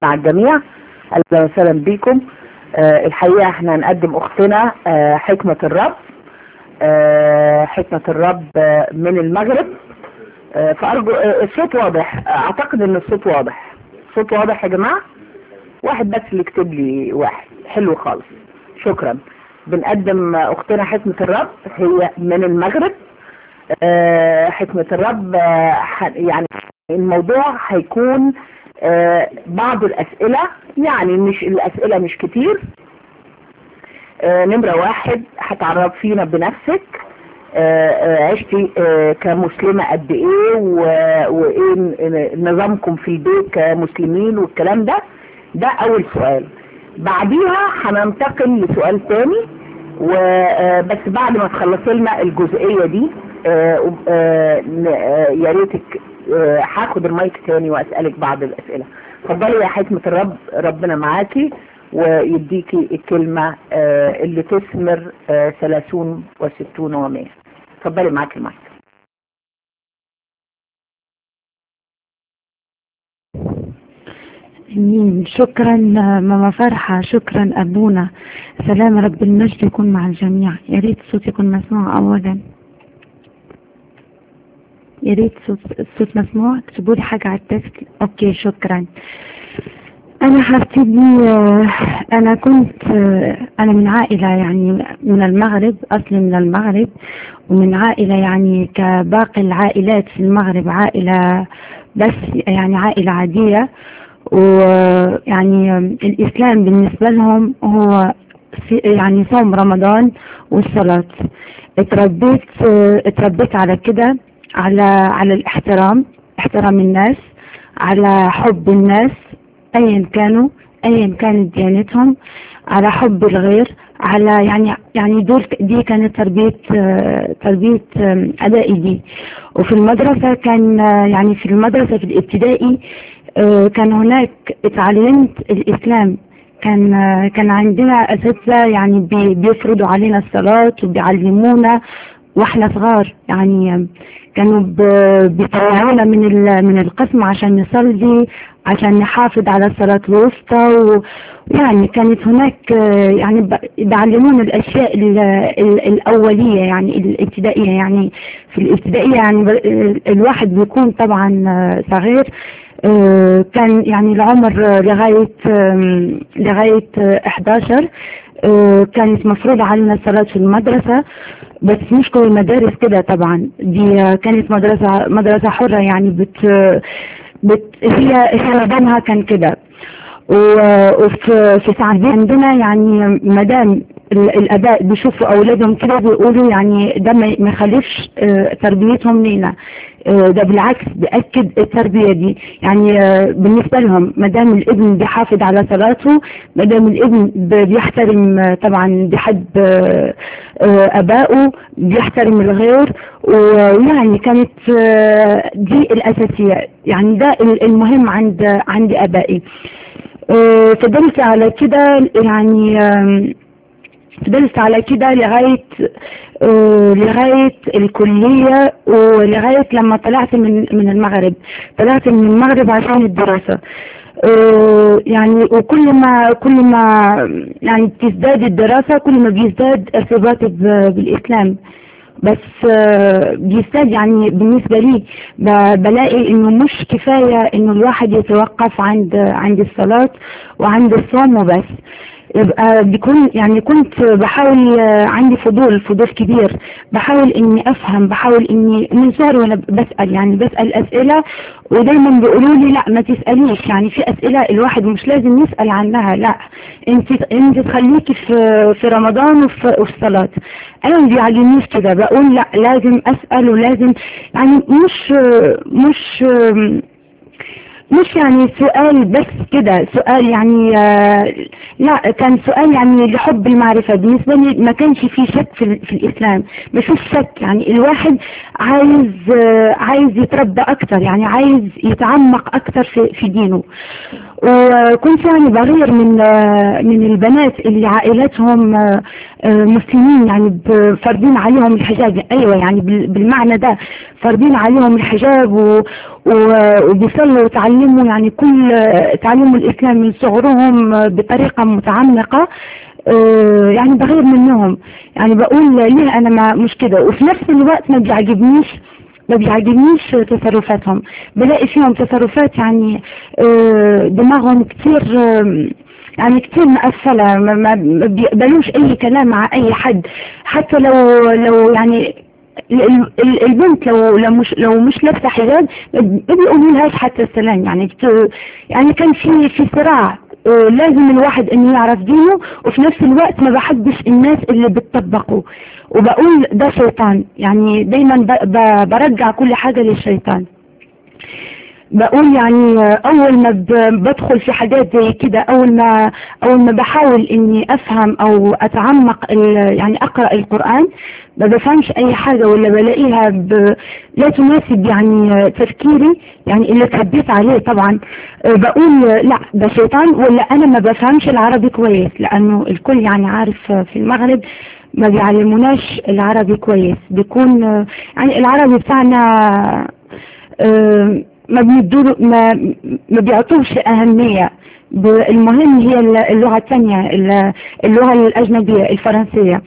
مع الجميع اهلا وسهلا بكم آه الحقيقة احنا هنقدم اختنا آه حكمة الرب آه حكمة الرب آه من المغرب آه فارجو آه الصوت واضح آه اعتقد ان الصوت واضح الصوت واضح يا جماعة واحد بس اللي يكتب لي واحد حلو خالص شكرا بنقدم آه اختنا حكمة الرب هي من المغرب آه حكمة الرب آه يعني الموضوع هيكون آه بعض الأسئلة يعني مش الأسئلة مش كتير آه نمرة واحد هتعرفينا بنفسك آه عشتي كمسلمة قد ايه وايه نظامكم في البيت كمسلمين والكلام ده ده اول سؤال بعديها هننتقل لسؤال تاني وبس بعد ما تخلصي لنا الجزئية دي يا ريتك هاخد المايك تاني واسألك بعض الاسئلة اتفضلي يا حكمة الرب ربنا معاكي ويديكي الكلمة اللي تثمر ثلاثون وستون ومية اتفضلي معاكي المايك امين شكرا ماما فرحة شكرا ابونا سلام رب المجد يكون مع الجميع يا ريت الصوت يكون مسموع اولا يا ريت صوت الصوت مسموع اكتبوا لي حاجة على التكست اوكي شكرا انا هبتدي انا كنت انا من عائلة يعني من المغرب اصلي من المغرب ومن عائلة يعني كباقي العائلات في المغرب عائلة بس يعني عائلة عادية ويعني الاسلام بالنسبة لهم هو يعني صوم رمضان والصلاة اتربيت اتربيت على كده على على الاحترام احترام الناس على حب الناس ايا كانوا ايا كانت ديانتهم على حب الغير على يعني يعني دول دي كانت تربية تربية ابائي دي وفي المدرسة كان يعني في المدرسة في الابتدائي كان هناك اتعلمت الاسلام كان كان عندنا اساتذه يعني بيفرضوا علينا الصلاه وبيعلمونا واحنا صغار يعني كانوا بيطلعونا من من القسم عشان نصلي عشان نحافظ على الصلاة الوسطى ويعني كانت هناك يعني بيعلمونا الأشياء الأولية يعني الابتدائية يعني في الابتدائية يعني الواحد بيكون طبعا صغير كان يعني العمر لغاية لغاية 11 كانت مفروضة علينا الصلاة في المدرسة بس مش كل المدارس كده طبعا دي كانت مدرسة مدرسة حرة يعني بت, بت هي هي نظامها كان كده وفي في سعودية عندنا يعني مدام الاباء بيشوفوا اولادهم كده بيقولوا يعني ده ما يخالفش تربيتهم لينا ده بالعكس بيأكد التربية دي يعني بالنسبة لهم ما دام الابن بيحافظ على صلاته ما دام الابن بيحترم طبعا بيحب ابائه بيحترم الغير ويعني كانت دي الاساسية يعني ده المهم عند عند ابائي فضلت على كده يعني فضلت على كده لغاية آه لغاية الكلية ولغاية لما طلعت من من المغرب طلعت من المغرب عشان الدراسة آه يعني وكل ما كل ما يعني تزداد الدراسة كل ما بيزداد ارتباطي بالإسلام بس آه بيزداد يعني بالنسبة لي بلاقي انه مش كفاية انه الواحد يتوقف عند عند الصلاة وعند الصوم وبس يبقى بيكون يعني كنت بحاول عندي فضول فضول كبير بحاول اني افهم بحاول اني من صغري وانا بسأل يعني بسأل اسئلة ودايما بيقولوا لي لا ما تسأليش يعني في اسئلة الواحد مش لازم يسأل عنها لا انت انت تخليكي في في رمضان وفي, وفي الصلاة انا ما بيعجبنيش كده بقول لا لازم اسأل ولازم يعني مش مش مش يعني سؤال بس كده سؤال يعني آه لا كان سؤال يعني لحب المعرفة بالنسبة لي ما كانش في شك في, في الإسلام ما فيش شك يعني الواحد عايز آه عايز يتربى أكتر يعني عايز يتعمق أكتر في, في دينه وكنت يعني بغير من آه من البنات اللي عائلتهم آه، مسلمين يعني ب- فارضين عليهم الحجاب ايوه يعني بال- بالمعنى ده فارضين عليهم الحجاب و- و- وبيصلوا وتعلموا يعني كل آه، تعلموا الاسلام من صغرهم آه، بطريقه متعمقه آه، يعني بغير منهم يعني بقول ليه انا ما مش كده وفي نفس الوقت ما بيعجبنيش ما بيعجبنيش تصرفاتهم بلاقي فيهم تصرفات يعني آه، دماغهم كتير آه، يعني كتير مقفلة ما, ما ما بيقبلوش أي كلام مع أي حد حتى لو لو يعني ال- ال- البنت لو لو مش لو مش لابسه حجاب ما بيقولوا لهاش حتى السلام يعني بت- يعني كان في في صراع آه، لازم الواحد انه يعرف دينه وفي نفس الوقت ما بحبش الناس اللي بتطبقه وبقول ده شيطان يعني دايما ب- ب- برجع كل حاجة للشيطان بقول يعني اول ما ب- بدخل في حاجات زي كده اول ما اول ما بحاول اني افهم او اتعمق ال- يعني اقرا القران ما بفهمش اي حاجه ولا بلاقيها ب... لا تناسب يعني تفكيري يعني اللي اتربيت عليه طبعا أه بقول لا ده شيطان ولا انا ما بفهمش العربي كويس لانه الكل يعني عارف في المغرب ما بيعلموناش العربي كويس بيكون أه، يعني العربي بتاعنا أه، ما بيدور ما ما بيعطوش أهمية ب- المهم هي اللغة الثانية اللغة الأجنبية الفرنسية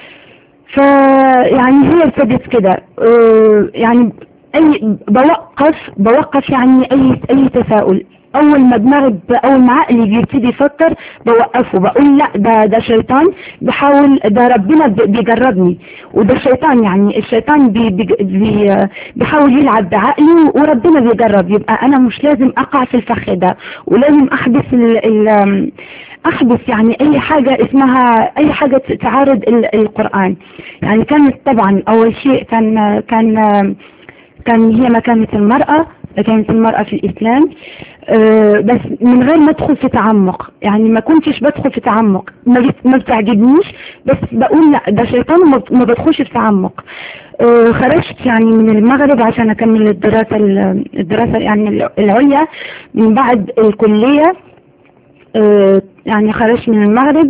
فيعني هي ابتدت كده آه، يعني أي بوقف بوقف يعني أي أي تساؤل أول ما دماغي ب- أول ما عقلي بيبتدي يفكر بوقفه بقول لا ده ده شيطان بحاول ده ربنا ب- بيجربني وده شيطان يعني الشيطان بي بي بي بيحاول يلعب بعقلي وربنا بيجرب يبقى أنا مش لازم أقع في الفخ ده ولازم أحدث ال ال احدث يعني اي حاجة اسمها اي حاجة تعارض ال- القرآن يعني كانت طبعا اول شيء كان كان كان هي مكانة المرأة مكانة المرأة في الاسلام آه، بس من غير ما ادخل في تعمق يعني ما كنتش بدخل في تعمق ما بت- ما بتعجبنيش بس بقول لا ده شيطان وما بت- ما بدخلش في تعمق آه، خرجت يعني من المغرب عشان اكمل الدراسة ال- الدراسة يعني العليا من بعد الكلية آه، يعني خرجت من المغرب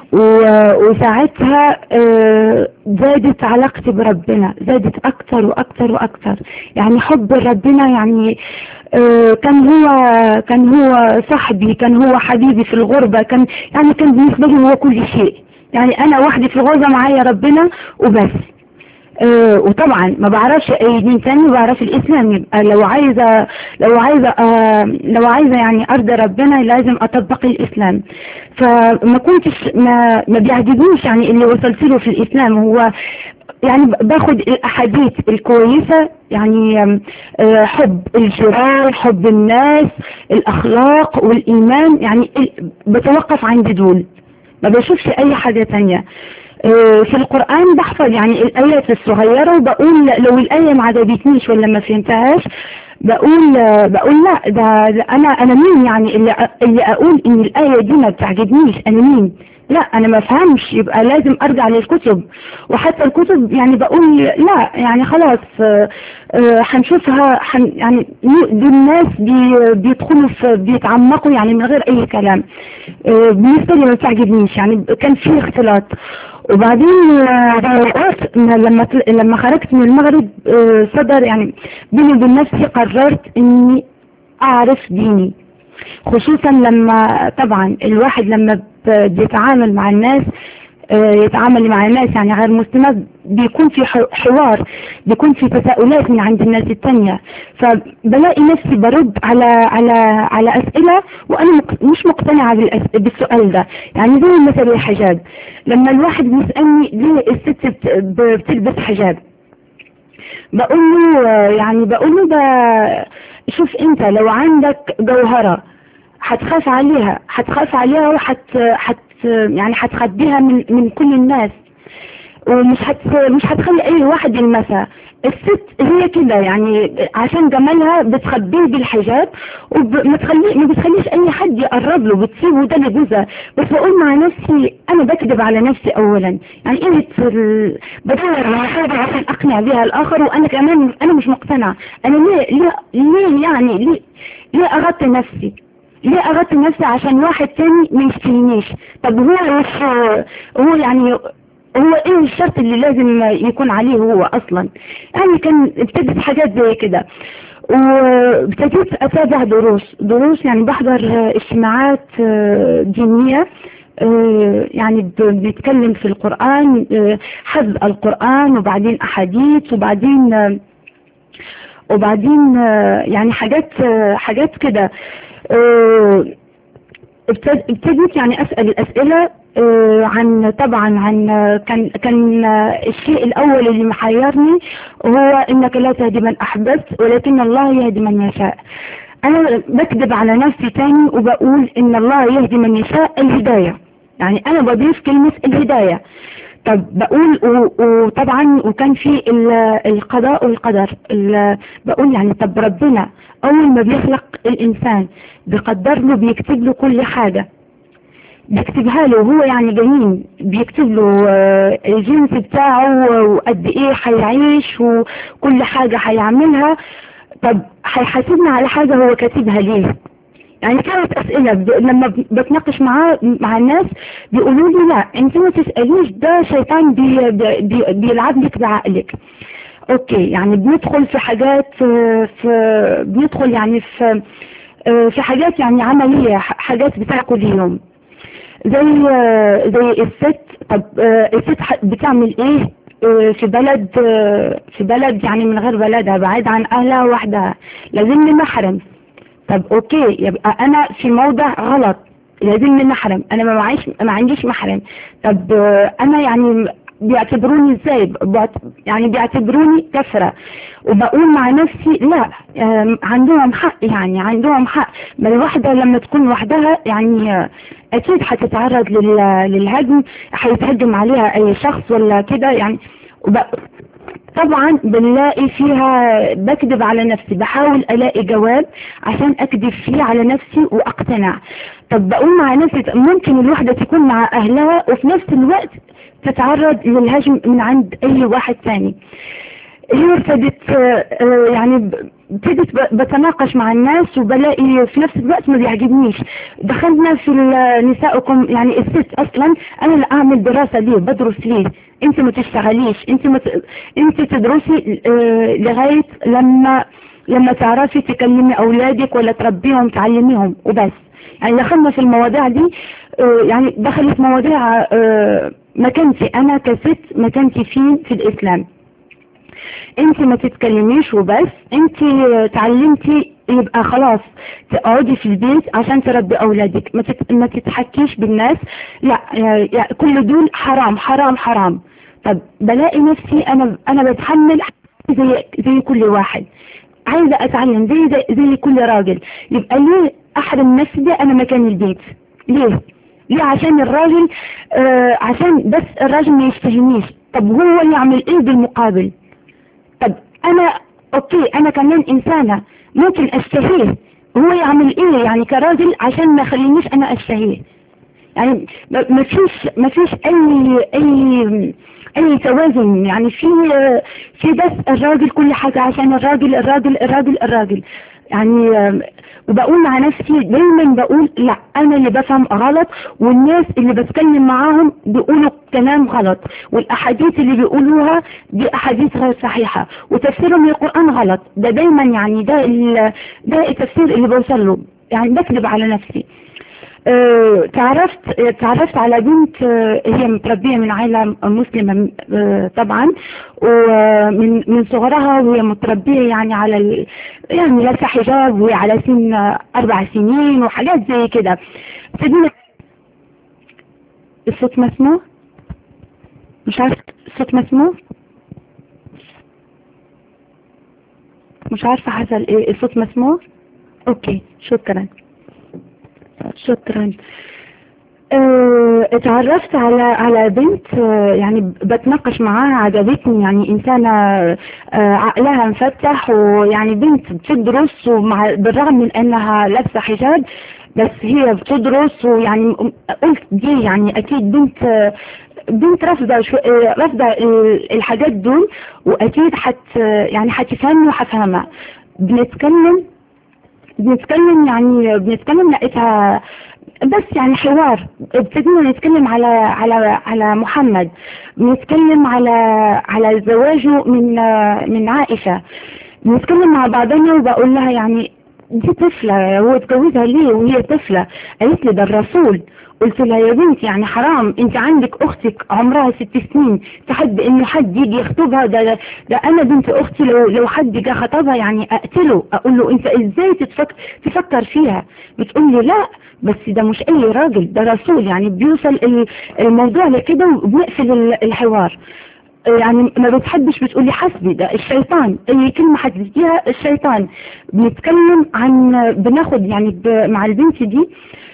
و- وساعتها آه، زادت علاقتي بربنا زادت اكتر واكتر واكتر يعني حب ربنا يعني آه، كان هو كان هو صاحبي كان هو حبيبي في الغربة كان يعني كان بالنسبة لي هو كل شيء يعني انا وحدي في الغربة معايا ربنا وبس آه، وطبعا ما بعرفش اي دين تاني بعرف الاسلام يبقى لو عايزة لو عايزة آه، لو عايزة يعني ارضى ربنا لازم اطبق الاسلام فما كنتش ما, ما بيعجبنيش يعني اللي وصلت له في الاسلام هو يعني باخد الاحاديث الكويسة يعني آم، آه، حب الجيران حب الناس الاخلاق والايمان يعني ال- بتوقف عند دول ما بشوفش اي حاجة تانية آه، في القرآن بحفظ يعني الآيات الصغيرة وبقول لو الآية ما عجبتنيش ولا ما فهمتهاش بقول آه، بقول لا ده, ده أنا أنا مين يعني اللي أ- اللي أقول إن الآية دي ما بتعجبنيش أنا مين لا أنا ما فهمش يبقى لازم أرجع للكتب وحتى الكتب يعني بقول لا يعني خلاص آه، آه، هنشوفها حن يعني دول الناس بي بيدخلوا في بيتعمقوا يعني من غير أي كلام آه، بالنسبة لي ما بتعجبنيش يعني كان في اختلاط وبعدين آه، بعد الوقت إن لما طل- لما خرجت من المغرب آه، صدر يعني بيني وبين نفسي قررت اني اعرف ديني خصوصا لما طبعا الواحد لما ب- بيتعامل مع الناس آه، يتعامل مع الناس يعني غير مسلمات بيكون في ح- حوار بيكون في تساؤلات من عند الناس التانية فبلاقي نفسي برد على على على أسئلة وأنا مق- مش مقتنعة بالأس- بالسؤال ده يعني زي مثل الحجاب لما الواحد بيسألني ليه الست بت- ب- بتلبس حجاب بقول له يعني بقول له ده شوف انت لو عندك جوهرة هتخاف عليها هتخاف عليها وحت حت يعني هتخبيها من من كل الناس ومش هت مش هتخلي اي واحد يلمسها الست هي كده يعني عشان جمالها بتخبيه بالحجاب وما تخلي ما بتخليش اي حد يقرب له بتسيبه ده لجوزها بس بقول مع نفسي انا بكذب على نفسي اولا يعني ايه ال- بدور على حاجه عشان اقنع بيها الاخر وانا كمان انا مش مقتنعه انا ليه ليه ليه يعني ليه ليه اغطي نفسي ليه اغطي نفسي عشان واحد تاني ما يشترينيش طب هو مش هو يعني هو ايه الشرط اللي لازم يكون عليه هو اصلا يعني كان ابتدت حاجات زي كده وابتديت اتابع دروس دروس يعني بحضر اجتماعات دينية يعني بنتكلم في القرآن حفظ القرآن وبعدين احاديث وبعدين وبعدين يعني حاجات حاجات كده ابتديت يعني اسأل الاسئلة عن طبعا عن كان كان الشيء الاول اللي محيرني هو انك لا تهدي من احببت ولكن الله يهدي من يشاء انا بكذب على نفسي تاني وبقول ان الله يهدي من يشاء الهداية يعني انا بضيف كلمة الهداية طب بقول وطبعا وكان في القضاء والقدر بقول يعني طب ربنا اول ما بيخلق الانسان بيقدر له بيكتب له كل حاجة بيكتبها له وهو يعني جنين بيكتب له الجنس بتاعه وقد ايه هيعيش وكل حاجة هيعملها طب هيحاسبنا على حاجة هو كاتبها ليه يعني كانت اسئلة لما بتناقش مع مع الناس بيقولوا لي لا انت ما تسأليش ده شيطان بي بي بيلعب لك بعقلك اوكي يعني بندخل في حاجات في بندخل يعني في في حاجات يعني عملية حاجات بتاع كل يوم زي زي الست طب الست بتعمل ايه في بلد في بلد يعني من غير بلدها بعيد عن اهلها وحدها لازم لي محرم طب اوكي يبقى انا في موضع غلط لازم لي محرم انا ما معيش ما عنديش محرم طب انا يعني بيعتبروني ازاي يعني بيعتبروني كفرة وبقول مع نفسي لا عندهم حق يعني عندهم حق ما الواحدة لما تكون وحدها يعني اكيد هتتعرض للهجم هيتهجم عليها اي شخص ولا كده يعني طبعا بنلاقي فيها بكذب على نفسي بحاول الاقي جواب عشان اكذب فيه على نفسي واقتنع طب بقول مع نفسي ممكن الوحدة تكون مع اهلها وفي نفس الوقت تتعرض للهجم من عند اي واحد ثاني هي ابتدت يعني ابتدت بتناقش مع الناس وبلاقي في نفس الوقت ما بيعجبنيش دخلنا في نسائكم يعني الست اصلا انا اللي اعمل دراسة ليه بدرس ليه انت ما تشتغليش انت ما ت... انت تدرسي اه لغاية لما لما تعرفي تكلمي اولادك ولا تربيهم تعلميهم وبس يعني دخلنا في المواضيع دي اه يعني دخلت مواضيع اه مكانتي انا كست مكانتي فين في الاسلام انت ما تتكلميش وبس انت تعلمتي يبقى خلاص تقعدي في البيت عشان تربي اولادك ما, تت... ما تتحكيش بالناس لا يعني كل دول حرام حرام حرام طب بلاقي نفسي انا انا بتحمل زي زي كل واحد عايزة اتعلم زي زي, زي كل راجل يبقى ليه احرم نفسي ده انا مكان البيت ليه ليه عشان الراجل آه عشان بس الراجل ما يشتهينيش طب هو يعمل ايه بالمقابل طب انا اوكي انا كمان انسانة ممكن اشتهيه هو يعمل ايه يعني كراجل عشان ما يخلينيش انا اشتهيه يعني ما فيش ما فيش اي اي اي توازن يعني في في بس الراجل كل حاجة عشان الراجل الراجل الراجل الراجل يعني وبقول مع نفسي دايما بقول لا انا اللي بفهم غلط والناس اللي بتكلم معاهم بيقولوا كلام غلط والاحاديث اللي بيقولوها دي احاديث غير صحيحة وتفسيرهم للقرآن غلط ده دايما يعني ده ده التفسير اللي بوصل له يعني بكذب على نفسي اه تعرفت تعرفت على بنت اه هي متربية من عائلة مسلمة اه طبعا ومن من صغرها وهي متربية يعني على ال... يعني لابسة حجاب وهي على سن أربع سنين وحاجات زي كده ابتدينا الصوت مسموع مش عارف الصوت مسموع مش عارفة حصل ايه الصوت مسموع اوكي شكرا شكرا اه اتعرفت على على بنت اه يعني بتناقش معاها عجبتني يعني انسانة اه عقلها مفتح ويعني بنت بتدرس ومع بالرغم من انها لابسة حجاب بس هي بتدرس ويعني قلت دي يعني اكيد بنت بنت رافضة شو رافضة الحاجات دول واكيد حت يعني حتفهمني وحفهمها بنتكلم بنتكلم يعني بنتكلم لقيتها بس يعني حوار ابتدينا نتكلم على على على محمد بنتكلم على على زواجه من آه، من عائشة بنتكلم مع بعضنا وبقول لها يعني دي طفلة هو اتجوزها ليه وهي طفلة قالت لي ده الرسول قلت لها يا بنتي يعني حرام انت عندك اختك عمرها ست سنين تحب انه حد يجي يخطبها ده, ده, ده انا بنت اختي لو لو حد جه خطبها يعني اقتله اقول له انت ازاي تتفكر تفكر فيها بتقول لي لا بس ده مش اي راجل ده رسول يعني بيوصل ال- الموضوع لكده وبنقفل ال- الحوار يعني ما بتحبش بتقولي حسبي ده الشيطان اي كلمة حددتيها الشيطان بنتكلم عن بناخد يعني ب- مع البنت دي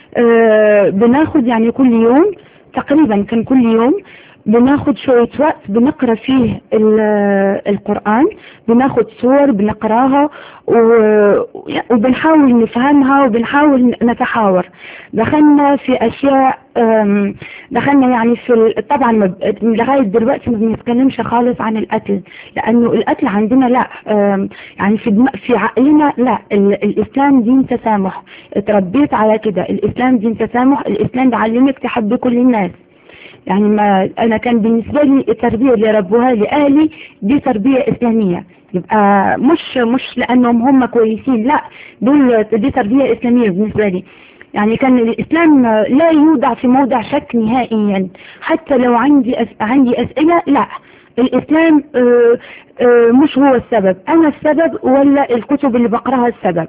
آه، بناخد يعني كل يوم تقريبا كان كل يوم بناخد شوية وقت بنقرأ فيه ال- القرآن بناخد صور بنقراها و- وبنحاول نفهمها وبنحاول نتحاور دخلنا في أشياء أم، دخلنا يعني في ال- طبعا ما ب- لغاية دلوقتي ما بنتكلمش خالص عن القتل لأنه القتل عندنا لا أم، يعني في دم- في عقلنا لا ال- الإسلام دين تسامح اتربيت على كده الإسلام دين تسامح الإسلام بيعلمك تحب كل الناس يعني ما انا كان بالنسبة لي التربية اللي ربوها لي اهلي دي تربية اسلامية يبقى مش مش لانهم هم كويسين لا دول دي تربية اسلامية بالنسبة لي يعني كان الاسلام لا يوضع في موضع شك نهائيا حتى لو عندي أس... عندي اسئلة لا الاسلام آه، آه، مش هو السبب انا السبب ولا الكتب اللي بقراها السبب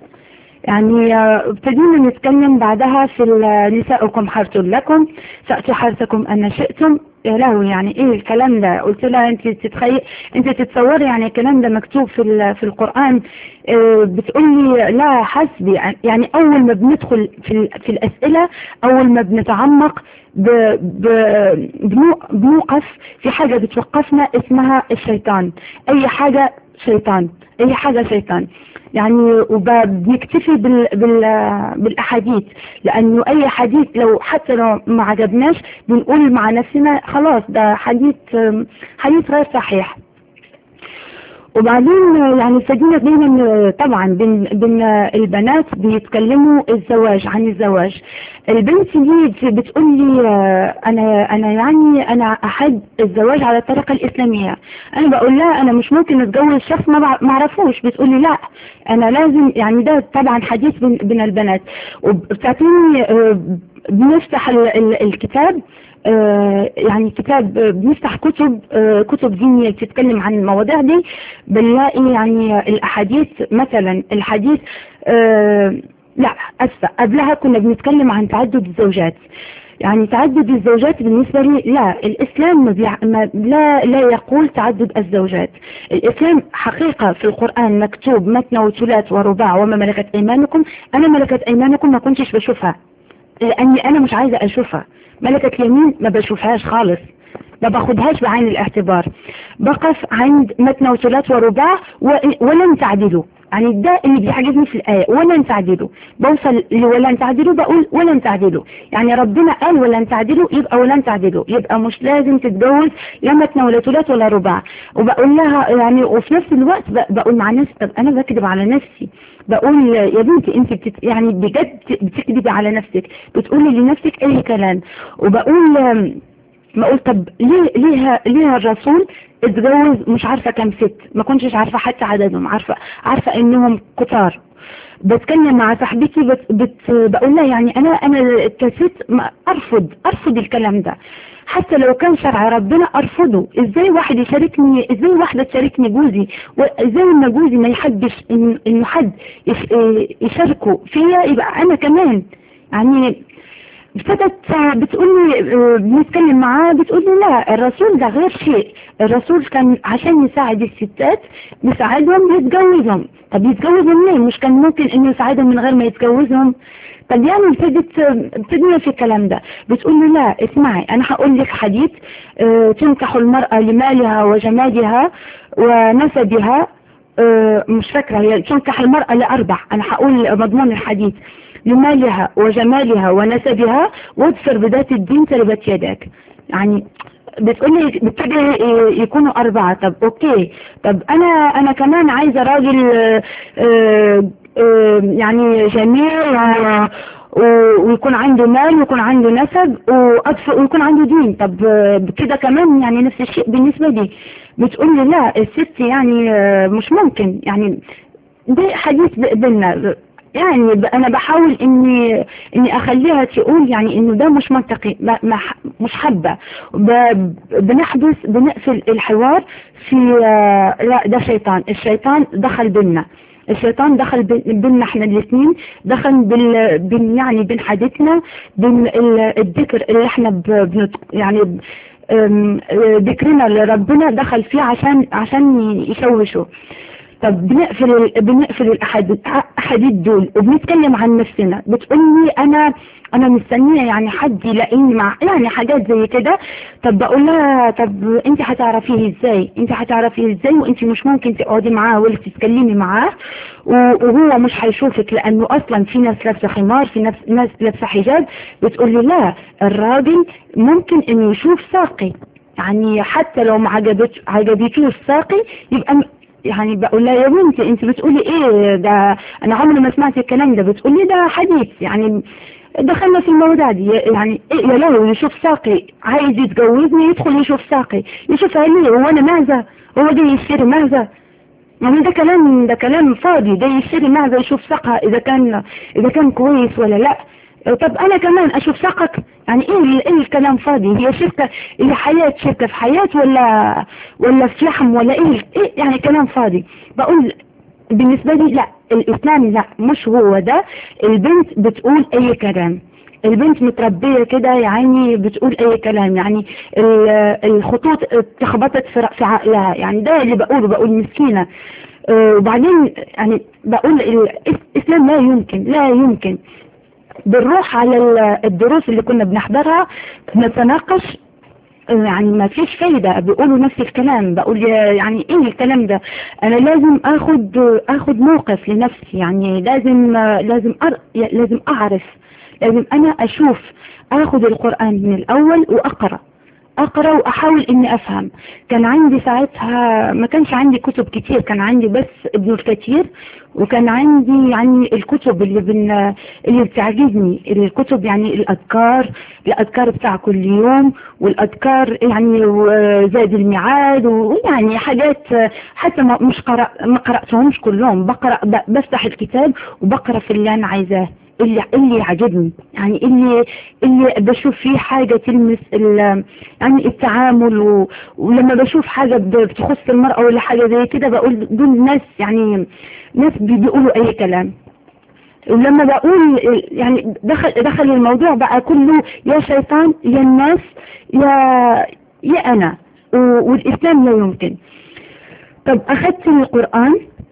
يعني آه، ابتدينا نتكلم بعدها في ال- نساؤكم حرث لكم فأتوا حرثكم أن شئتم يا لهوي يعني ايه الكلام ده قلت لها انت تتخيل انت تتصوري يعني الكلام ده مكتوب في ال- في القرآن آه، بتقولي لا حسبي يعني اول ما بندخل في ال- في الاسئلة اول ما بنتعمق ب- ب- بنو- بنوقف في حاجة بتوقفنا اسمها الشيطان اي حاجة شيطان اي حاجة شيطان يعني وبنكتفي بال بال بالاحاديث لانه اي حديث لو حتى لو ما عجبناش بنقول مع نفسنا خلاص ده حديث حديث غير صحيح وبعدين يعني ابتدينا دايما طبعا بين بين البنات بيتكلموا الزواج عن الزواج البنت دي بتقول لي انا انا يعني انا احب الزواج على الطريقه الاسلاميه انا بقول لها انا مش ممكن اتجوز شخص ما بع- ما اعرفوش بتقول لي لا انا لازم يعني ده طبعا حديث بين بين البنات وبتعطيني آه، بنفتح ال- ال- الكتاب آه، يعني كتاب آه، بنفتح كتب آه، كتب دينية بتتكلم عن المواضيع دي بنلاقي يعني الأحاديث مثلا الحديث آه، لا أسفة قبلها كنا بنتكلم عن تعدد الزوجات يعني تعدد الزوجات بالنسبة لي لا الإسلام ما بيع... ما لا لا يقول تعدد الزوجات الإسلام حقيقة في القرآن مكتوب مثنى وثلاث ورباع وما ملكت أيمانكم أنا ملكت أيمانكم ما كنتش بشوفها لأني أنا مش عايزة أشوفها ملكة يمين ما بشوفهاش خالص ما باخدهاش بعين الاعتبار بقف عند مثنى وثلاث ورباع و- ولن تعدلوا يعني ده اللي بيعجبني في الآية ولن تعدلوا بوصل لولن تعدلوا بقول ولن تعدلوا يعني ربنا قال ولن تعدلوا يبقى ولن تعدلوا يبقى مش لازم تتجوز لا مثنى ولا ثلاث ولا رباع وبقول لها يعني وفي نفس الوقت ب- بقول مع نفسي طب انا بكذب على نفسي بقول يا بنتي انت بتت يعني بجد بتكذبي على نفسك بتقولي لنفسك اي كلام وبقول آم، بقول طب ليه ليه ليه الرسول اتجوز مش عارفة كم ست ما كنتش عارفة حتى عددهم عارفة عارفة انهم كتار بتكلم مع صاحبتي بت بت بقول لها يعني انا انا كست ما ارفض ارفض الكلام ده حتى لو كان شرع ربنا ارفضه ازاي واحد يشاركني ازاي واحدة تشاركني جوزي وازاي ان جوزي ما يحبش إن- انه حد يش- يشاركه فيا يبقى انا كمان يعني ابتدت بتقولي آه، بنتكلم معاه بتقولي لا الرسول ده غير شيء الرسول كان عشان يساعد الستات بيساعدهم يتجوزهم طب يتجوزهم ليه مش كان ممكن انه يساعدهم من غير ما يتجوزهم طب يعني ابتدت ابتدينا في الكلام ده بتقولي لا اسمعي انا هقول لك حديث آه، تنكح المرأة لمالها وجمالها ونسبها آه، مش فاكرة هي تنكح المرأة لأربع أنا هقول مضمون الحديث لمالها وجمالها ونسبها واظفر بذات الدين تربت يدك يعني بتقولي بتجي يكونوا أربعة طب أوكي طب أنا أنا كمان عايزة راجل آه، آه، آه، يعني جميل و- و- ويكون عنده مال ويكون عنده نسب وأطفال ويكون عنده دين طب آه، كده كمان يعني نفس الشيء بالنسبة لي بتقول لي لا الست يعني آه، مش ممكن يعني ده حديث ب- بينا يعني ب- انا بحاول اني اني اخليها تقول يعني انه ده مش منطقي ما ما ح- مش حابه ب- بنحبس بنقفل الحوار في آه، لا ده شيطان الشيطان دخل بينا الشيطان دخل بين- بيننا احنا الاثنين دخل بال بين يعني بين حديثنا بين ال- الذكر اللي احنا ب- بنت يعني ب- أم، آه، ذكرنا لربنا دخل فيه عشان عشان يشوشه طب بنقفل ال- بنقفل الاحاديث احاديث دول وبنتكلم عن نفسنا بتقول لي انا انا مستنيه يعني حد يلاقيني مع يعني حاجات زي كده طب بقول لها طب انت هتعرفيه ازاي انت هتعرفيه ازاي وانت مش ممكن تقعدي معاه ولا تتكلمي معاه و- وهو مش هيشوفك لانه اصلا في ناس لابسه خمار في ناس ناس لابسه حجاب بتقول لي لا الراجل ممكن انه يشوف ساقي يعني حتى لو ما عجبت عجبتوش ساقي يبقى م- يعني بقول لها يا بنتي انت بتقولي ايه ده انا عمري ما سمعت الكلام ده بتقولي ده حديث يعني دخلنا في الموضوع دي يعني إيه يا لو يشوف ساقي عايز يتجوزني يدخل يشوف ساقي يشوفها ليه هو انا ماذا هو جاي يشتري ماذا يعني ده كلام ده كلام فاضي ده يشتري ماذا يشوف ساقها اذا كان اذا كان كويس ولا لا طب انا كمان اشوف ساقك يعني ايه ال- ايه الكلام فاضي هي شركة هي حياة شركة في حياة ولا ولا في لحم ولا ايه ايه يعني كلام فاضي بقول بالنسبة لي لا الاسلام لا مش هو ده البنت بتقول اي كلام البنت متربية كده يعني بتقول اي كلام يعني ال- الخطوط اتخبطت في في عقلها يعني ده اللي بقوله بقول مسكينة آه، وبعدين يعني بقول ال- الاسلام لا يمكن لا يمكن بنروح على ال- الدروس اللي كنا بنحضرها نتناقش يعني ما فيش فايدة بيقولوا نفس الكلام بقول يا- يعني ايه الكلام ده انا لازم اخد اخد موقف لنفسي يعني لازم لازم أر... لازم اعرف لازم انا اشوف اخد القرآن من الاول واقرأ اقرا واحاول اني افهم كان عندي ساعتها ما كانش عندي كتب كتير كان عندي بس ابن الكثير وكان عندي يعني الكتب اللي بن اللي بتعجبني الكتب يعني الاذكار الاذكار بتاع كل يوم والاذكار يعني زاد الميعاد ويعني حاجات حتى ما مش قرأ ما قرأتهمش كلهم بقرأ ب- بفتح الكتاب وبقرأ في اللي انا عايزاه اللي اللي عجبني يعني اللي اللي بشوف فيه حاجة تلمس ال- يعني التعامل و... ولما بشوف حاجة ب- بتخص المرأة ولا حاجة زي كده بقول دول ناس يعني ناس بي- بيقولوا اي كلام ولما بقول يعني دخل دخل الموضوع بقى كله يا شيطان يا الناس يا يا انا و- والاسلام لا يمكن طب اخذت القرآن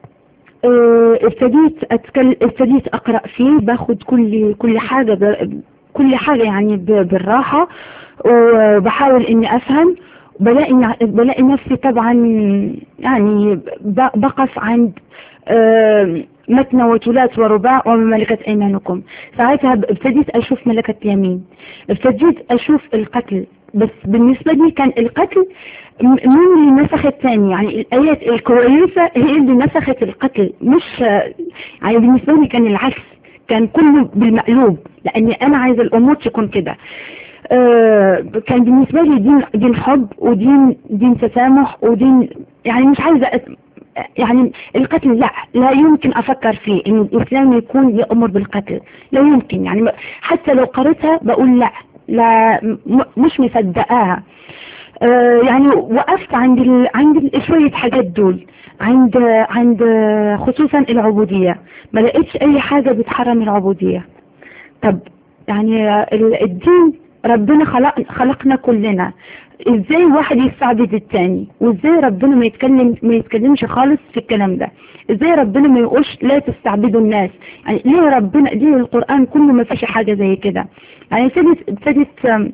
آه، ابتديت أتكل... ابتديت أقرأ فيه باخد كل كل حاجة ب... كل حاجة يعني ب... بالراحة وبحاول إني أفهم بلاقي بلاقي نفسي طبعا يعني ب... بقف عند آه، مثنى وثلاث ورباع وما ملكت أيمانكم ساعتها ابتديت أشوف ملكة اليمين ابتديت أشوف القتل بس بالنسبة لي كان القتل م- مين اللي نسخ الثاني يعني الآيات الكويسة هي اللي نسخت القتل مش يعني بالنسبة لي كان العكس كان كله بالمقلوب لأني أنا عايزة الأمور تكون كده آه، كان بالنسبة لي دين دين حب ودين دين تسامح ودين يعني مش عايزة أت- يعني القتل لا لا يمكن أفكر فيه إن الإسلام يكون يأمر بالقتل لا يمكن يعني حتى لو قريتها بقول لا لا م- مش مصدقاها آه، يعني وقفت عند ال... عند ال- شوية حاجات دول عند عند خصوصا العبودية ما لقيتش اي حاجة بتحرم العبودية طب يعني ال- الدين ربنا خلق خلقنا كلنا ازاي واحد يستعبد التاني وازاي ربنا ما يتكلم ما يتكلمش خالص في الكلام ده ازاي ربنا ما يقولش لا تستعبدوا الناس يعني ليه ربنا ليه القرآن كله ما فيش حاجة زي كده يعني ابتدت ابتدت آم،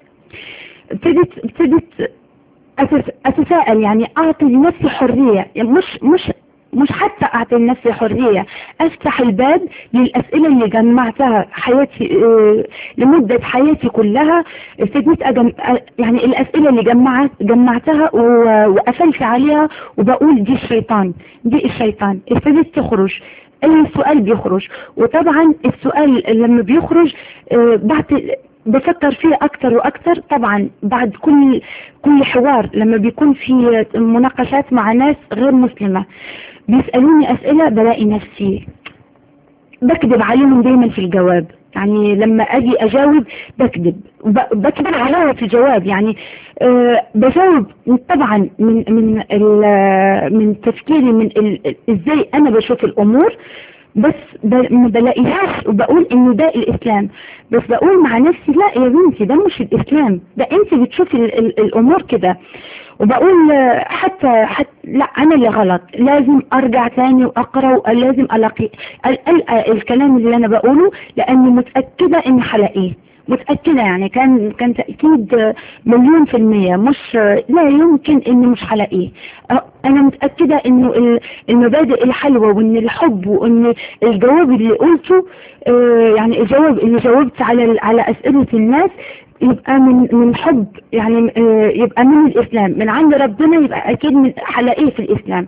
ابتدت ابتدت أتس- أتساءل يعني أعطي لنفسي حرية يعني مش مش مش حتى أعطي لنفسي حرية أفتح الباب للأسئلة اللي جمعتها حياتي آه، لمدة حياتي كلها ابتديت أجم... أ- يعني الأسئلة اللي جمعت جمعتها و- وقفلت عليها وبقول دي الشيطان دي الشيطان ابتديت تخرج اي سؤال بيخرج وطبعا السؤال لما بيخرج آه، بعد بفكر فيه اكتر واكتر طبعا بعد كل كل حوار لما بيكون في مناقشات مع ناس غير مسلمة بيسألوني اسئلة بلاقي نفسي بكذب عليهم دايما في الجواب يعني لما اجي اجاوب بكذب وب- بكذب عليها في الجواب يعني أه بجاوب طبعا من من ال- من تفكيري من ال- ازاي انا بشوف الامور بس ب- ما بلاقيهاش وبقول انه ده الاسلام بس بقول مع نفسي لا يا بنتي ده مش الاسلام ده انت بتشوفي ال- ال- الامور كده وبقول آه، حتى حتى لا انا اللي غلط لازم ارجع تاني واقرا ولازم الاقي ال- ال- الكلام اللي انا بقوله لاني متاكده اني هلاقيه متأكدة يعني كان كان تأكيد آه، مليون في المية مش آه، لا يمكن اني مش هلاقيه آه، انا متأكدة انه ال- المبادئ الحلوة وان الحب وان الجواب اللي قلته آه، يعني الجواب اللي جاوبت على ال- على اسئلة الناس يبقى من من حب يعني آه، يبقى من الاسلام من عند ربنا يبقى اكيد من هلاقيه في الاسلام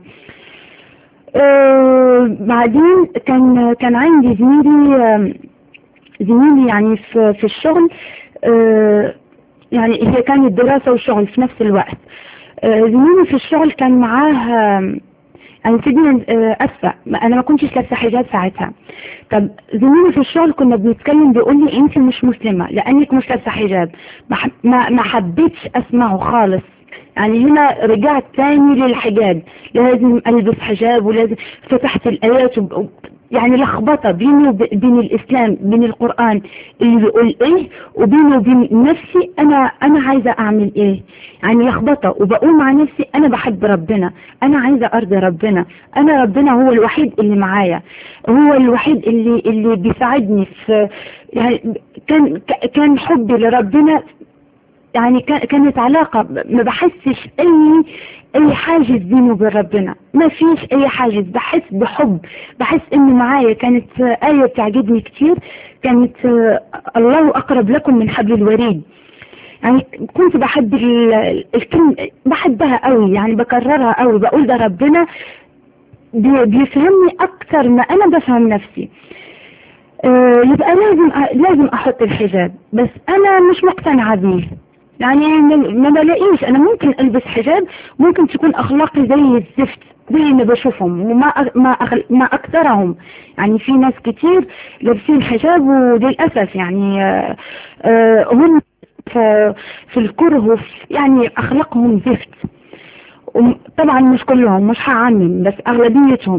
آه، بعدين كان كان عندي زميلي آم، زميلي يعني في في الشغل آه، يعني هي كانت دراسة وشغل في نفس الوقت آه، زميلي في الشغل كان معاه آم، يعني سيدنا آه، أسفة ما- أنا ما كنتش لابسة حجاب ساعتها طب زميلي في الشغل كنا بنتكلم بيقول لي أنت مش مسلمة لأنك مش لابسة حجاب ما ح- ما ما حبيتش أسمعه خالص يعني هنا رجعت تاني للحجاب لازم ألبس حجاب ولازم فتحت الآيات وب- وب- يعني لخبطة بيني وبين الإسلام بين القرآن اللي بيقول إيه وبيني وبين نفسي أنا أنا عايزة أعمل إيه يعني لخبطة وبقول مع نفسي أنا بحب ربنا أنا عايزة أرضي ربنا أنا ربنا هو الوحيد اللي معايا هو الوحيد اللي اللي بيساعدني في يعني كان كان حبي لربنا يعني كا- كانت علاقة ما بحسش اي اي حاجز بيني وبين ربنا ما فيش اي حاجز بحس بحب بحس انه معايا كانت آه، آية بتعجبني كتير كانت آه، الله اقرب لكم من حبل الوريد يعني كنت بحب ال- الكلمة بحبها قوي يعني بكررها قوي بقول ده ربنا بي- بيفهمني اكتر ما انا بفهم نفسي آه، يبقى لازم أ- لازم احط الحجاب بس انا مش مقتنعة بيه يعني ما ما بلاقيش انا ممكن البس حجاب ممكن تكون اخلاقي زي الزفت زي اللي بشوفهم وما أ- ما أخل... ما اكثرهم يعني في ناس كتير لابسين حجاب وللاسف يعني آه، آه، هم في في الكره وفي يعني اخلاقهم زفت وم- طبعا مش كلهم مش هعمم بس اغلبيتهم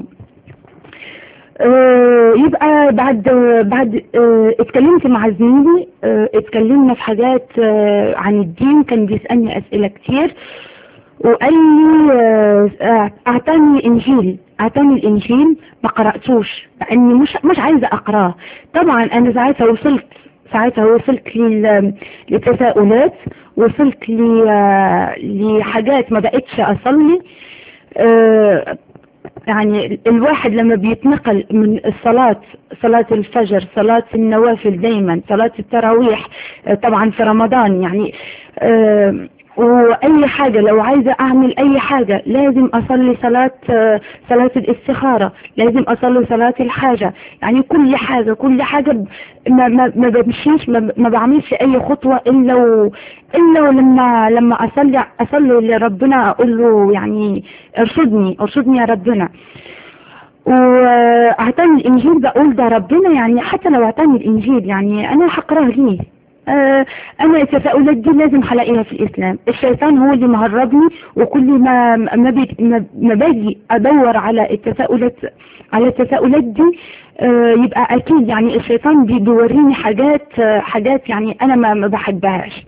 آه، يبقى بعد بعد آه، اتكلمت مع زميلي آه، اتكلمنا في حاجات آه، عن الدين كان بيسألني أسئلة كتير وقال لي آه، آه، اعطاني انجيل اعطاني الانجيل ما قرأتوش لاني مش مش عايزة اقراه طبعا انا ساعتها وصلت ساعتها وصلت لل- للتساؤلات وصلت ل- لحاجات ما بقتش اصلي آه، يعني الواحد لما بيتنقل من الصلاة صلاة الفجر صلاة النوافل دايما صلاة التراويح آه، طبعا في رمضان يعني آه، واي حاجة لو عايزة اعمل اي حاجة لازم اصلي صلاة آه، صلاة الاستخارة لازم اصلي صلاة الحاجة يعني كل حاجة كل حاجة ب- ما, ما, ما بمشيش ما, ما بعملش اي خطوة الا و الا ولما لما اصلي اصلي لربنا اقول له يعني ارشدني ارشدني يا ربنا واعطاني الانجيل بقول ده ربنا يعني حتى لو اعطاني الانجيل يعني انا هقراه ليه آه، انا التساؤلات دي لازم هلاقيها في الاسلام الشيطان هو اللي مهربني وكل ما ما, بي ما, ما باجي ادور على التساؤلات على التساؤلات دي آه، يبقى اكيد يعني الشيطان بي- بيوريني حاجات آه، حاجات يعني انا ما ما بحبهاش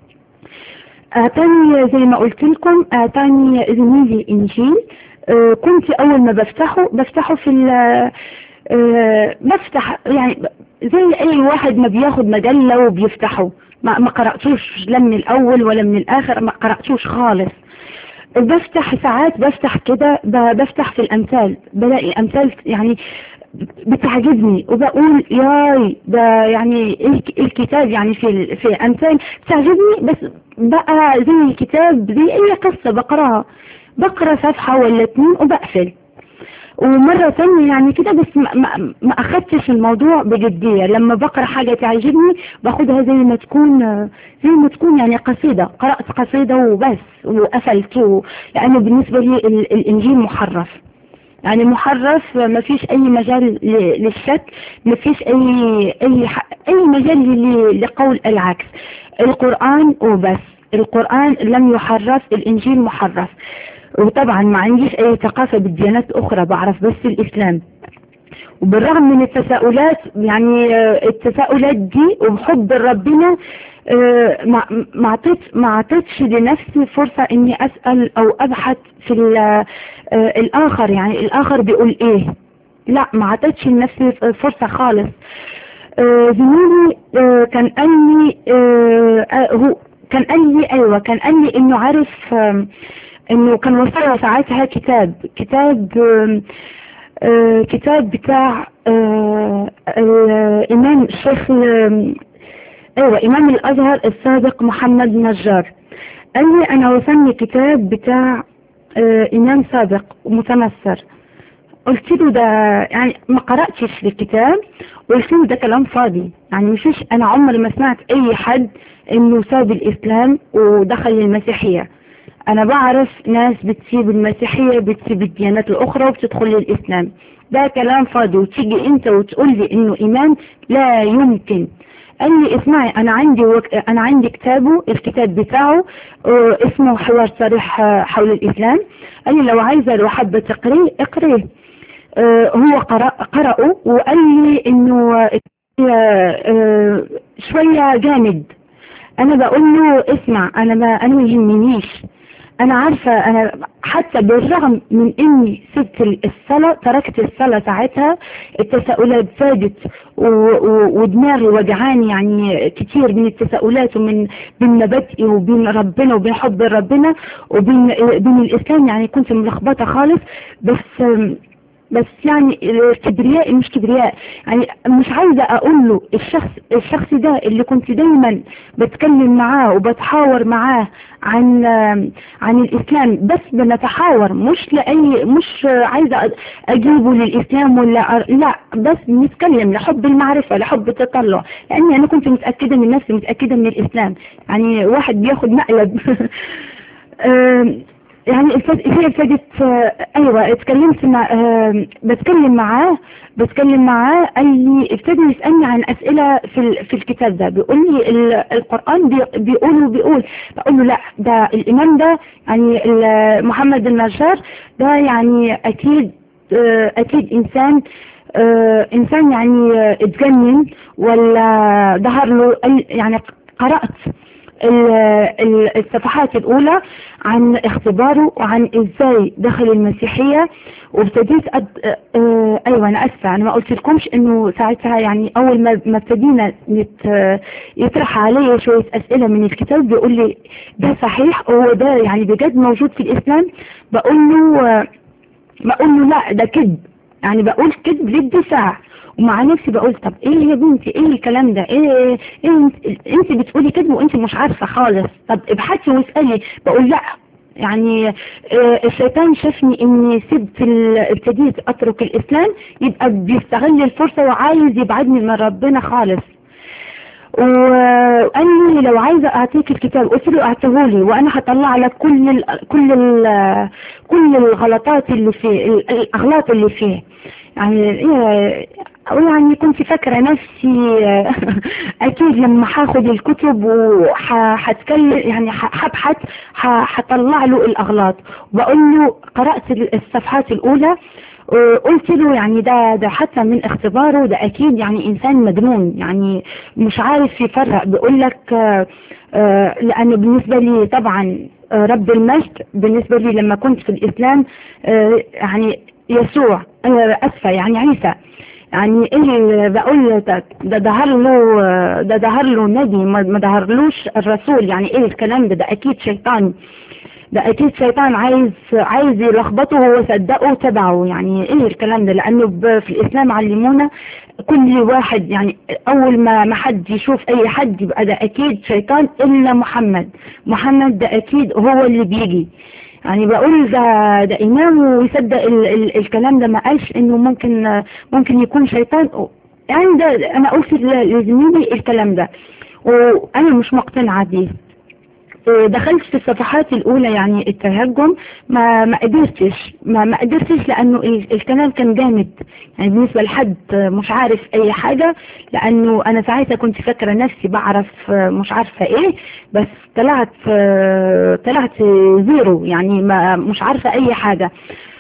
اعطاني زي ما قلت لكم اعطاني زميلي انجيل آه، كنت اول ما بفتحه بفتحه في ال- آه، بفتح يعني ب- زي اي واحد ما بياخد مجلة وبيفتحه ما, ما قرأتوش لا من الاول ولا من الاخر ما قرأتوش خالص بفتح ساعات بفتح كده ب- بفتح في الامثال بلاقي امثال يعني بتعجبني وبقول ياي ده يعني ايه الك- الكتاب يعني في ال- في امثال بتعجبني بس بقى زي الكتاب زي اي قصة بقراها بقرا صفحة ولا اتنين وبقفل ومرة تانية يعني كده بس ما, ما, ما اخدتش الموضوع بجدية لما بقرأ حاجة تعجبني باخدها زي ما تكون زي ما تكون يعني قصيدة قرأت قصيدة وبس وقفلت و... لأنه بالنسبة لي ال- الإنجيل محرف يعني محرف ما فيش أي مجال ل- للشك ما فيش أي أي ح- أي مجال ل- لقول العكس القرآن وبس القرآن لم يحرف الإنجيل محرف وطبعا ما عنديش أي ثقافة بالديانات الأخرى بعرف بس الإسلام وبالرغم من التساؤلات يعني آه، التساؤلات دي وبحب ربنا آه، ما ما عطيت ما عطيتش لنفسي فرصة اني اسأل او ابحث في ال- آه، الاخر يعني الاخر بيقول ايه لا ما عطيتش لنفسي فرصة خالص آه، زميلي آه، كان قال لي آه، آه، هو كان قال لي ايوه كان قال لي انه عارف آم، انه كان وصلها ساعتها كتاب كتاب آم، آه، كتاب بتاع آه، الإمام الشيخ آم، أيوة إمام الأزهر السابق محمد نجار قال لي أنا وصلني كتاب بتاع آه، إمام سابق متنصر قلت له ده يعني ما قرأتش الكتاب قلت له ده كلام فاضي يعني مفيش أنا عمري ما سمعت أي حد إنه ساب الإسلام ودخل المسيحية انا بعرف ناس بتسيب المسيحية بتسيب الديانات الاخرى وبتدخل للاسلام ده كلام فاضي وتيجي انت وتقول لي انه ايمان لا يمكن قال لي اسمعي انا عندي وك... انا عندي كتابه الكتاب بتاعه آه، اسمه حوار صريح آه، حول الاسلام قال لي لو عايزه لو حابه تقريه اقريه آه، هو قرأ قرأه وقال لي انه آه، آه، شوية جامد انا بقول له اسمع انا ما انا ما يهمنيش انا عارفة انا حتى بالرغم من اني سبت الصلاة تركت الصلاة ساعتها التساؤلات زادت و- و- ودماغي وجعاني يعني كتير من التساؤلات ومن بين مبادئي وبين ربنا وبين حب ربنا وبين بين الاسلام يعني كنت ملخبطة خالص بس بس يعني كبرياء مش كبرياء يعني مش عايزة اقول له الشخص الشخص ده اللي كنت دايما بتكلم معاه وبتحاور معاه عن عن الاسلام بس بنتحاور مش لاي مش عايزة اجيبه للاسلام ولا أ- لا بس نتكلم لحب المعرفة لحب التطلع لاني انا كنت متأكدة من نفسي متأكدة من الاسلام يعني واحد بياخد مقلب آم، يعني الفت- هي ابتدت آه، ايوه اتكلمت مع آه، بتكلم معاه بتكلم معاه قال لي ابتدى يسالني عن اسئله في ال- في الكتاب ده بيقول لي ال- القران بي- بيقول وبيقول بقول له لا ده الامام ده يعني ال- محمد النجار ده يعني اكيد آه، اكيد انسان آه، انسان يعني آه، اتجنن ولا ظهر له قال- يعني قرات ال- ال- الصفحات الأولى عن اختباره وعن ازاي دخل المسيحية وابتديت أد... اه ايوه انا اسفة انا ما قلت لكمش انه ساعتها يعني اول ما ما ابتدينا نت... يطرح علي شوية اسئلة من الكتاب بيقول لي ده صحيح هو ده يعني بجد موجود في الاسلام بقول له آه، بقول له لا ده كذب يعني بقول كذب للدفاع ومع نفسي بقول طب ايه يا بنتي ايه الكلام ده ايه, إيه انت, انت بتقولي كذب وانت مش عارفة خالص طب ابحثي واسألي بقول لا يعني آه، الشيطان شافني اني سبت ال- ابتديت اترك الاسلام يبقى بيستغل الفرصة وعايز يبعدني من ربنا خالص وقال لي لو عايزة اعطيك الكتاب قلت له اعطيهولي وانا هطلع لك كل ال كل ال كل الغلطات اللي فيه ال- الاغلاط اللي فيه يعني إيه يعني كنت فاكرة نفسي اكيد لما هاخد الكتب وهتكلم يعني ه- هبحث ه- هطلع له الاغلاط وبقول له قرأت الصفحات الاولى قلت له يعني ده ده حتى من اختباره ده اكيد يعني انسان مجنون يعني مش عارف يفرق بيقول لك آه، آه، لانه بالنسبة لي طبعا آه، رب المجد بالنسبة لي لما كنت في الاسلام آه، يعني يسوع آه، اسفة يعني عيسى يعني ايه بقول ده ده ظهر له آه، ده ظهر له نبي ما ما ظهرلوش الرسول يعني ايه الكلام ده ده اكيد شيطان ده اكيد شيطان عايز عايز يلخبطه هو صدقه تبعه يعني ايه الكلام ده لانه ب- في الاسلام علمونا كل واحد يعني اول ما ما حد يشوف اي حد يبقى ده اكيد شيطان الا محمد محمد ده اكيد هو اللي بيجي يعني بقول ده ده إمام ويصدق ال ال الكلام ده ما قالش إنه ممكن ممكن يكون شيطان يعني ده أنا قلت لزميلي الكلام ده وأنا مش مقتنعة بيه دخلت في الصفحات الأولى يعني التهجم ما ما قدرتش ما ما قدرتش لأنه الكلام كان جامد يعني بالنسبة لحد مش عارف أي حاجة لأنه أنا ساعتها كنت فاكرة نفسي بعرف مش عارفة إيه بس طلعت طلعت زيرو يعني ما مش عارفة أي حاجة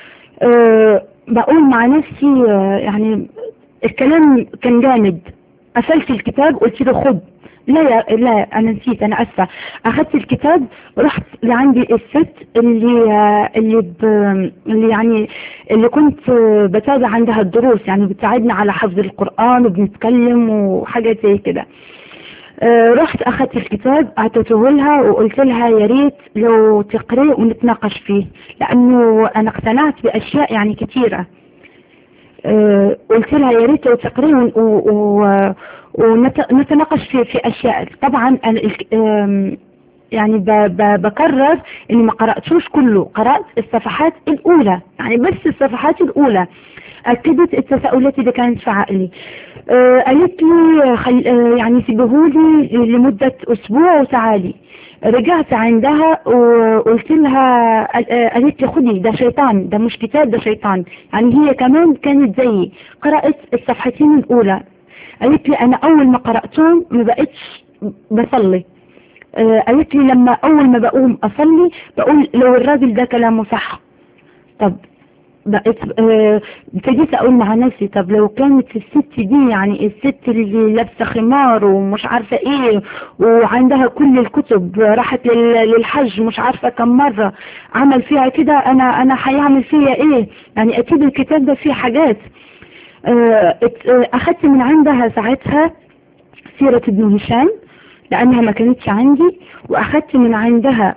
بقول مع نفسي يعني الكلام كان جامد قفلت الكتاب قلت له خد لا يا لا انا نسيت انا اسفه اخذت الكتاب رحت لعندي الست اللي اللي ب اللي يعني اللي كنت بتابع عندها الدروس يعني بتساعدنا على حفظ القران وبنتكلم وحاجات زي كده رحت اخذت الكتاب اعطيته لها وقلت لها يا ريت لو تقريه ونتناقش فيه لانه انا اقتنعت باشياء يعني كثيره قلت لها يا ريت لو تقريه ونتناقش في في اشياء طبعا يعني ب ب بكرر اني ما قراتوش كله قرات الصفحات الاولى يعني بس الصفحات الاولى اكدت التساؤلات اللي كانت في عقلي آه قالت لي خل... آه يعني سيبهولي لمدة اسبوع وتعالي رجعت عندها وقلت لها قالت لي خدي ده شيطان ده مش كتاب ده شيطان يعني هي كمان كانت زيي قرأت الصفحتين الاولى قالت لي انا اول ما قرأتهم ما بقتش بصلي آه قالت لي لما اول ما بقوم اصلي بقول لو الراجل ده كلامه صح طب بقيت ابتديت اقول مع نفسي طب لو كانت الست دي يعني الست اللي لابسه خمار ومش عارفه ايه وعندها كل الكتب راحت للحج مش عارفه كم مره عمل فيها كده انا انا هيعمل فيا ايه يعني اكيد الكتاب ده فيه حاجات اخدت من عندها ساعتها سيرة ابن هشام لانها ما كانتش عندي واخدت من عندها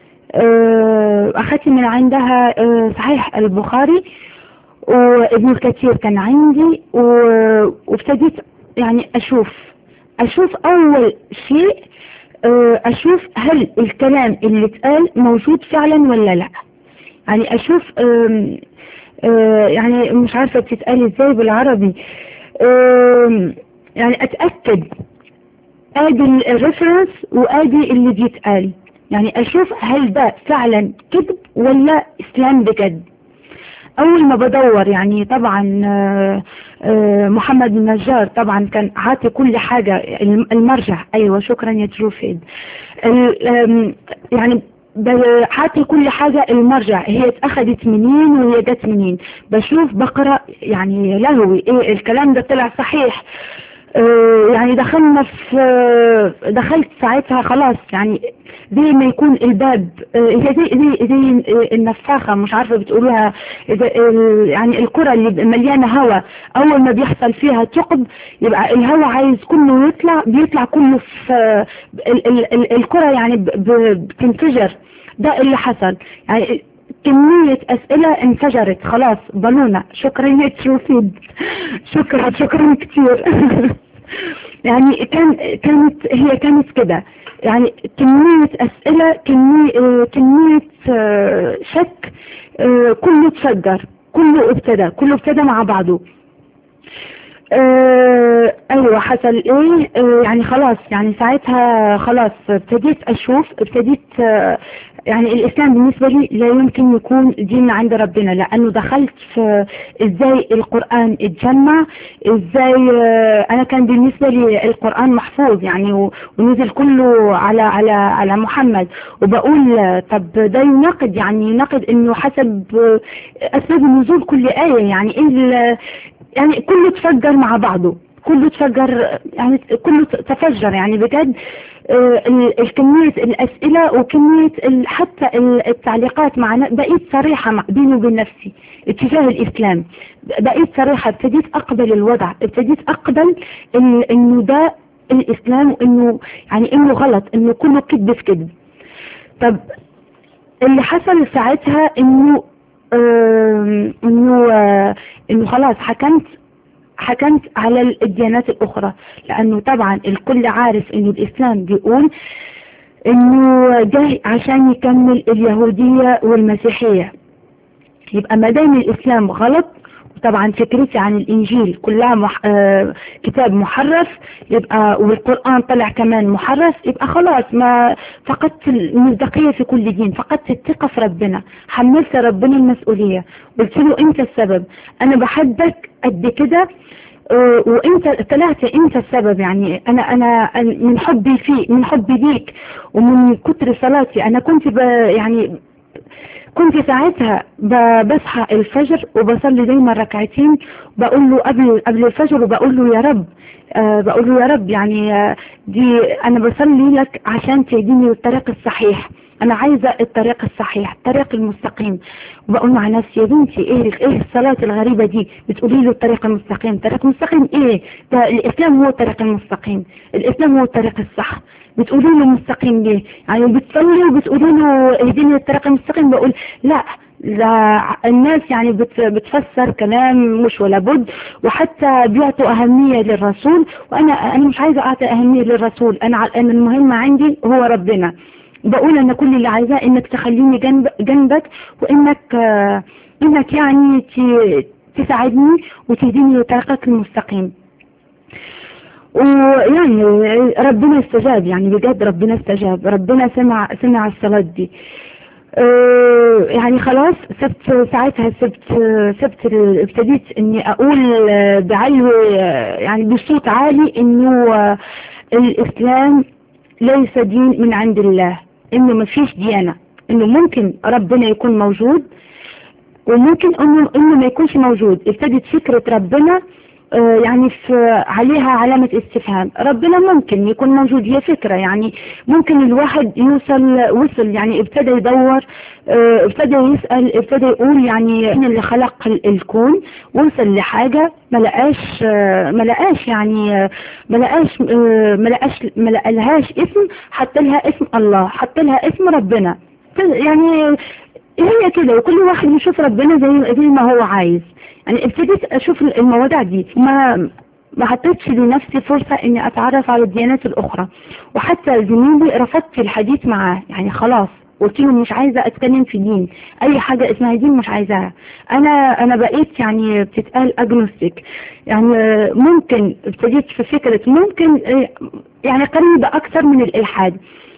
اخدت من عندها صحيح البخاري وابن الكثير كان عندي وابتديت يعني اشوف اشوف اول شيء اشوف هل الكلام اللي اتقال موجود فعلا ولا لا يعني اشوف يعني مش عارفة بتتقال ازاي بالعربي يعني اتأكد ادي الريفرنس وادي اللي بيتقال يعني اشوف هل ده فعلا كذب ولا اسلام بجد اول ما بدور يعني طبعا محمد النجار طبعا كان عاطي كل حاجة المرجع ايوه شكرا يا جروفيد يعني حاطي كل حاجة المرجع هي اتأخذت منين وهي جت منين بشوف بقرأ يعني لهوي ايه الكلام ده طلع صحيح اه يعني دخلنا في دخلت ساعتها خلاص يعني زي ما يكون الباب هي زي زي زي النفاخة مش عارفة بتقولوها يعني الكرة اللي مليانة هواء أول ما بيحصل فيها ثقب يبقى الهواء عايز كله يطلع بيطلع كله في الكرة يعني بتنفجر ده اللي حصل يعني كمية أسئلة انفجرت خلاص بالونة شكرا يا تشوفيد شكرا شكرا كتير يعني كان كانت هي كانت كده يعني كمية أسئلة كمية, كمية شك كله تفجر كله ابتدى كله ابتدى مع بعضه آه ايوه حصل ايه آه يعني خلاص يعني ساعتها خلاص ابتديت اشوف ابتديت آه يعني الاسلام بالنسبة لي لا يمكن يكون دين عند ربنا لانه دخلت في ازاي القرآن اتجمع ازاي انا كان بالنسبة لي القرآن محفوظ يعني ونزل كله على على على محمد وبقول طب ده يناقض يعني يناقض انه حسب اسباب النزول كل آية يعني ايه يعني كله تفجر مع بعضه كله تفجر يعني كله تفجر يعني بجد الكمية الأسئلة وكمية حتى التعليقات معنا بقيت صريحة بيني وبين نفسي اتجاه الإسلام بقيت صريحة ابتديت أقبل الوضع ابتديت أقبل إن إنه ده الإسلام وإنه يعني إنه غلط إنه كله كذب في كذب طب اللي حصل ساعتها إنه آه إنه آه إنه خلاص حكمت حكمت على الديانات الأخرى لأنه طبعا الكل عارف أنه الإسلام بيقول انه جاي عشان يكمل اليهودية والمسيحية يبقى ما دام الاسلام غلط طبعا فكرتي عن الانجيل كلها مح... آه كتاب محرف يبقى والقرآن طلع كمان محرف يبقى خلاص ما فقدت المصداقية في كل دين فقدت الثقة في ربنا حملت ربنا المسؤولية قلت له انت السبب انا بحبك قد كده آه وانت طلعت انت السبب يعني انا انا من حبي فيك من حبي ليك ومن كتر صلاتي انا كنت ب يعني كنت ساعتها بصحى الفجر وبصلي دايما ركعتين بقول له قبل قبل الفجر وبقول له يا رب أه بقول له يا رب يعني أه دي انا بصلي لك عشان تهديني للطريق الصحيح انا عايزه الطريق الصحيح الطريق المستقيم وبقول مع نفسي يا بنتي ايه ايه الصلاه الغريبه دي بتقولي له الطريق المستقيم الطريق المستقيم ايه ده الاسلام هو الطريق المستقيم الاسلام هو الطريق الصح بتقولي له مستقيم ليه يعني بتصلي وبتقولي له اهديني الطريق المستقيم بقول لا لا الناس يعني بت بتفسر كلام مش ولا بد وحتى بيعطوا أهمية للرسول وأنا أنا مش عايزة أعطي أهمية للرسول أنا أنا المهم عندي هو ربنا بقول أنا كل اللي عايزاه إنك تخليني جنب جنبك وإنك آه إنك يعني تساعدني وتهديني لطريقك المستقيم ويعني ربنا استجاب يعني بجد ربنا استجاب ربنا سمع سمع الصلاة دي أه يعني خلاص سبت ساعتها سبت سبت ابتديت اني اقول بعلو يعني بصوت عالي انه الاسلام ليس دين من عند الله انه ما فيش ديانة انه ممكن ربنا يكون موجود وممكن انه انه ما يكونش موجود ابتدت فكرة ربنا يعني في عليها علامة استفهام ربنا ممكن يكون موجود هي فكرة يعني ممكن الواحد يوصل وصل يعني ابتدى يدور ابتدى يسأل ابتدى يقول يعني مين اللي خلق الكون وصل لحاجة ما لقاش ما لقاش يعني ما لقاش ما لقاش ما لقالهاش اسم حط لها اسم الله حط لها اسم ربنا يعني هي كده وكل واحد يشوف ربنا زي زي ما هو عايز يعني ابتديت اشوف المواضيع دي ما ما حطيتش لنفسي فرصة اني اتعرف على الديانات الاخرى وحتى زميلي رفضت الحديث معاه يعني خلاص قلت له مش عايزة اتكلم في دين اي حاجة اسمها دين مش عايزاها انا انا بقيت يعني بتتقال اجنوستيك يعني ممكن ابتديت في فكرة ممكن يعني قريبة اكثر من الالحاد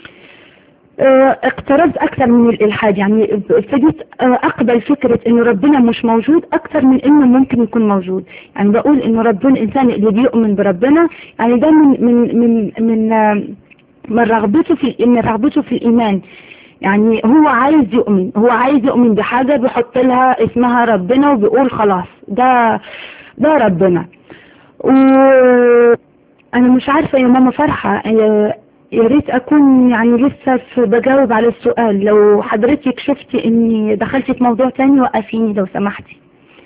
اقتربت اكثر من الالحاد يعني ابتديت اقبل فكرة انه ربنا مش موجود اكثر من انه ممكن يكون موجود يعني بقول انه ربنا الانسان اللي بيؤمن بربنا يعني ده من من من من من رغبته في من رغبته في الايمان يعني هو عايز يؤمن هو عايز يؤمن بحاجة بيحط لها اسمها ربنا وبيقول خلاص ده ده ربنا و انا مش عارفة يا ماما فرحة يا ريت اكون يعني لسه بجاوب على السؤال لو حضرتك شفتي اني دخلت في موضوع تاني وقفيني لو سمحتي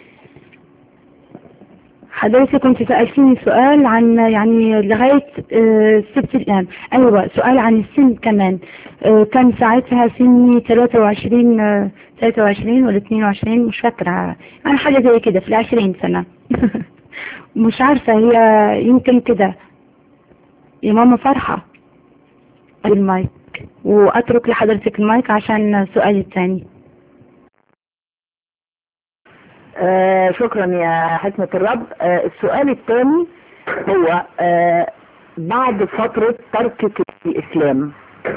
حضرتك كنت سألتيني سؤال عن يعني لغاية السبت الآن أيوة سؤال عن السن كمان كان ساعتها سني 23 23 ولا 22 مش فاكرة يعني حاجة زي كده في العشرين سنة مش عارفة هي يمكن كده يا ماما فرحة المايك واترك لحضرتك المايك عشان سؤالي الثاني آه شكرا يا حكمة الرب آه السؤال الثاني هو آه بعد فترة تركك الإسلام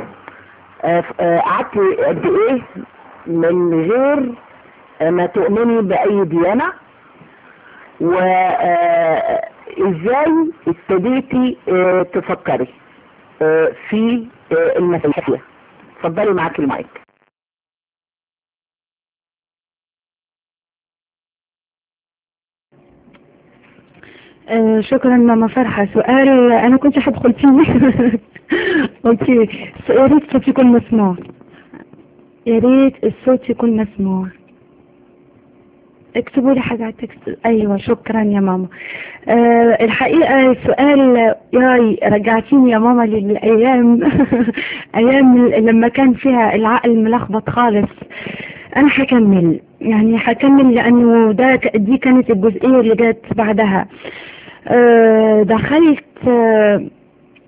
قعدت قد إيه من غير ما تؤمني بأي ديانة وإزاي ابتديتي تفكري في المسيحية اتفضلي معاك المايك آه شكرا ماما فرحة سؤال انا كنت حدخل فيه اوكي يا ريت الصوت يكون مسموع يا ريت الصوت يكون مسموع اكتبوا لي حاجة على التكست ايوه شكرا يا ماما أه الحقيقة السؤال ياي رجعتيني يا ماما للايام ايام لما كان فيها العقل ملخبط خالص انا هكمل يعني هكمل لانه ده دي كانت الجزئية اللي جت بعدها أه دخلت أه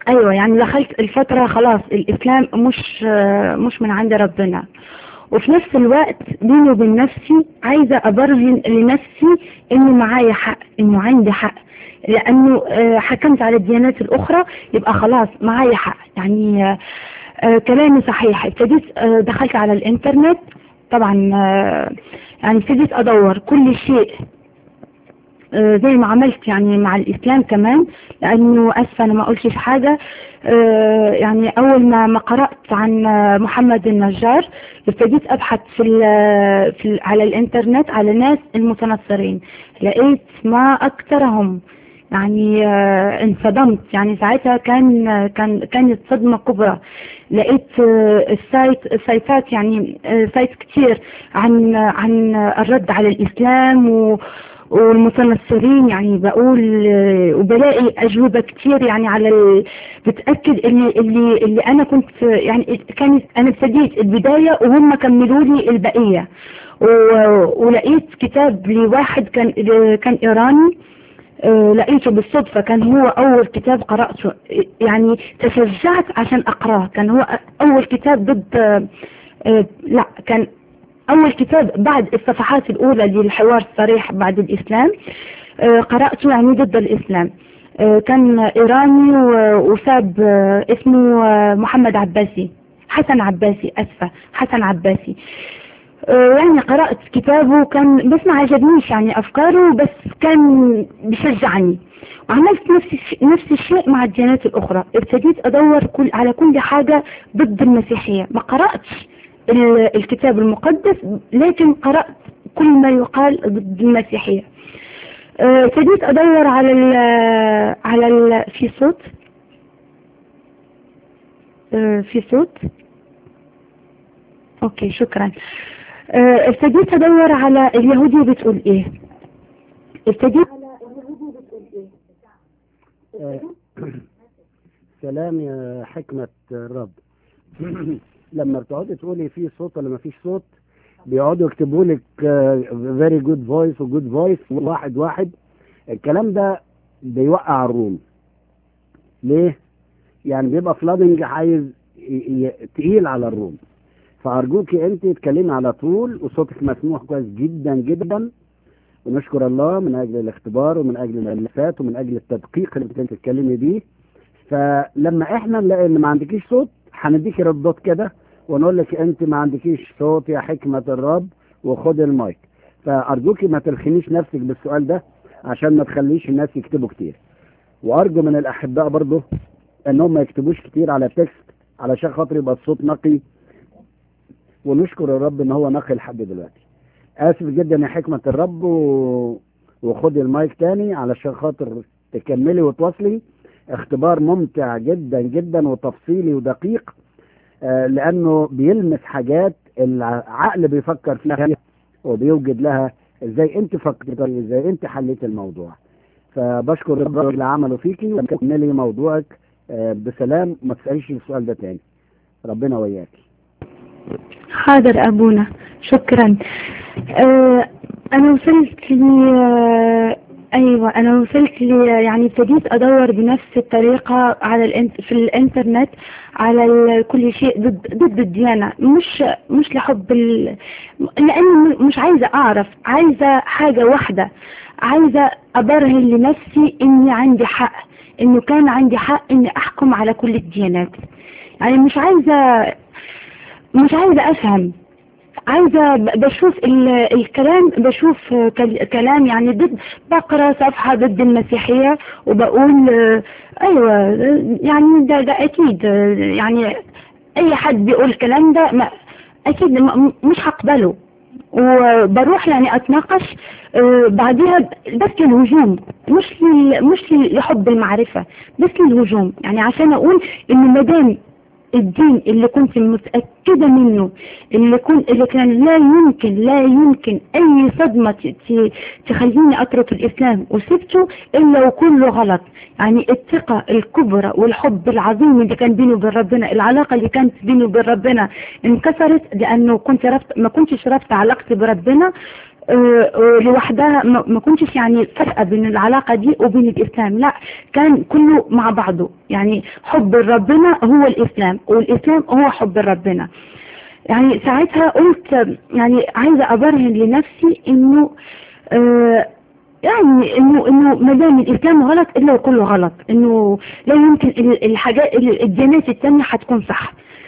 ايوه يعني دخلت الفترة خلاص الاسلام مش آه، مش من عند ربنا وفي نفس الوقت بيني وبين نفسي عايزة ابرهن لنفسي انه معايا حق انه عندي حق لانه آه، حكمت على الديانات الاخرى يبقى خلاص معايا حق يعني آه، آه، كلامي صحيح ابتديت آه، دخلت على الانترنت طبعا آه، يعني ابتديت ادور كل شيء آه، زي ما عملت يعني مع الإسلام كمان لأنه أسفة أنا ما قلتش حاجة آه، يعني أول ما ما قرأت عن آه، محمد النجار ابتديت أبحث في, ال- في ال- على الإنترنت على ناس المتنصرين لقيت ما أكثرهم يعني آه، انصدمت يعني ساعتها كان كان كانت صدمة كبرى لقيت آه، السايت السايتات يعني آه، سايت كتير عن عن الرد على الإسلام و والمتنصرين يعني بقول آه، وبلاقي أجوبة كتير يعني على ال... بتأكد اللي اللي اللي أنا كنت يعني كانت أنا ابتديت البداية وهم كملوا لي البقية و... ولقيت كتاب لواحد كان كان إيراني آه، لقيته بالصدفة كان هو أول كتاب قرأته يعني تشجعت عشان أقراه كان هو أول كتاب ضد آه، آه، لا كان أول كتاب بعد الصفحات الأولى للحوار الصريح بعد الإسلام آه، قرأته يعني ضد الإسلام آه، كان إيراني و- وشاب آه، اسمه آه، محمد عباسي حسن عباسي أسفة حسن عباسي آه، يعني قرأت كتابه كان بس ما عجبنيش يعني أفكاره بس كان بيشجعني وعملت نفس الش- نفس الشيء مع الديانات الأخرى ابتديت أدور كل على كل حاجة ضد المسيحية ما قرأتش ال- الكتاب المقدس لكن قرأت كل ما يقال ضد المسيحية آه، ابتديت أدور على ال على ال في صوت آه، في صوت اوكي شكرا آه، ابتديت ادور على اليهودية بتقول ايه ابتديت سلام يا حكمة الرب لما بتقعدي تقولي في صوت ولا ما فيش صوت بيقعدوا يكتبوا لك فيري جود فويس وجود فويس واحد واحد الكلام ده بيوقع الروم ليه؟ يعني بيبقى فلادنج عايز ي- ي- تقيل على الروم فأرجوكي أنت تتكلمي على طول وصوتك مسموع كويس جدا جدا ونشكر الله من أجل الاختبار ومن أجل الملفات ومن أجل التدقيق اللي بتتكلمي تتكلمي بيه فلما احنا نلاقي ان ما عندكيش صوت هنديكي ردات كده ونقول لك انت ما عندكيش صوت يا حكمة الرب وخد المايك فارجوكي ما تلخنيش نفسك بالسؤال ده عشان ما تخليش الناس يكتبوا كتير وارجو من الاحباء برضه انهم ما يكتبوش كتير على تكست علشان خاطر يبقى الصوت نقي ونشكر الرب ان هو نقي لحد دلوقتي اسف جدا يا حكمة الرب و... وخدي المايك تاني علشان خاطر تكملي وتواصلي اختبار ممتع جدا جدا وتفصيلي ودقيق آه، لانه بيلمس حاجات العقل بيفكر فيها وبيوجد لها ازاي انت فكرتي ازاي انت حليت الموضوع فبشكر الرب اللي عمله فيكي وكملي موضوعك آه، بسلام ما تساليش السؤال ده تاني ربنا وياكي حاضر أبونا شكرا آه أنا وصلت لي آه أيوة أنا وصلت لي يعني ابتديت أدور بنفس الطريقة على الانت في الإنترنت على ال- كل شيء ضد ضد الديانة مش مش لحب ال... لأني مش عايزة أعرف عايزة حاجة واحدة عايزة أبرهن لنفسي إني عندي حق إنه كان عندي حق إني أحكم على كل الديانات يعني مش عايزة مش عايزة أفهم عايزة ب- بشوف ال- الكلام بشوف كل- كلام يعني ضد بقرا صفحة ضد المسيحية وبقول آه، أيوة آه، يعني ده, ده أكيد آه، يعني أي حد بيقول الكلام ده ما أكيد م- مش هقبله وبروح يعني أتناقش آه، بعدها بس للهجوم مش لل- مش لحب المعرفة بس للهجوم يعني عشان أقول إن مادام الدين اللي كنت متأكدة منه اللي كنت اللي كان لا يمكن لا يمكن أي صدمة ت- ت- تخليني أترك الإسلام وسبته إلا وكله غلط يعني الثقة الكبرى والحب العظيم اللي كان بيني وبين ربنا العلاقة اللي كانت بيني وبين ربنا انكسرت لأنه كنت رفت ما كنتش رفت علاقتي بربنا آه، لوحدها ما ما كنتش يعني فرقة بين العلاقة دي وبين الإسلام لا كان كله مع بعضه يعني حب ربنا هو الإسلام والإسلام هو حب ربنا يعني ساعتها قلت يعني عايزة أبرهن لنفسي إنه آه يعني انه انه ما دام الاسلام غلط الا وكله غلط انه لا يمكن ال- الحاجات ال- الديانات التانية هتكون صح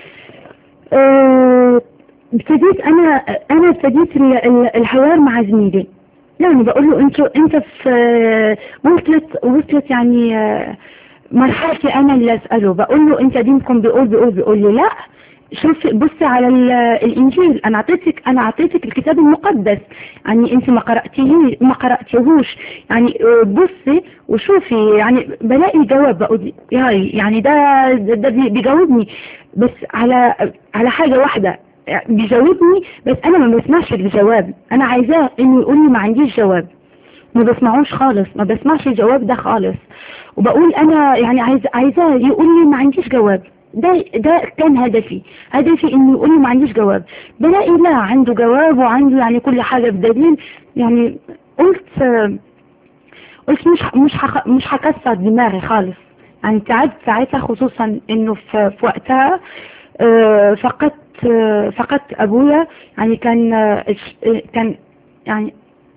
آه، ابتديت انا انا ابتديت ال- ال- الحوار مع زميلي يعني بقول له انت انت في وصلت وصلت يعني آه، مرحلتي انا اللي اساله بقول له انت دينكم بيقول بيقول بيقول لي لا شوفي بصي على ال- الانجيل انا اعطيتك انا اعطيتك الكتاب المقدس يعني انت ما قراتيه ما قراتيهوش يعني آه، بصي وشوفي يعني بلاقي جواب بقول ياي يعني ده ده ده بي- بيجاوبني بس على على حاجه واحده يعني بيجاوبني بس انا ما بسمعش الجواب انا عايزاه انه يقول لي ما عنديش جواب ما بسمعوش خالص ما بسمعش الجواب ده خالص وبقول انا يعني عايز عايزاه يقول لي ما عنديش جواب ده ده كان هدفي هدفي انه يقول لي ما عنديش جواب بلاقي لا عنده جواب وعنده يعني كل حاجة بدليل يعني قلت آه، قلت مش ح- مش حخ- مش هكسر دماغي خالص يعني تعبت ساعتها خصوصا انه في, في وقتها آه، فقدت آه، فقدت ابويا يعني كان آه، الش- آه، كان يعني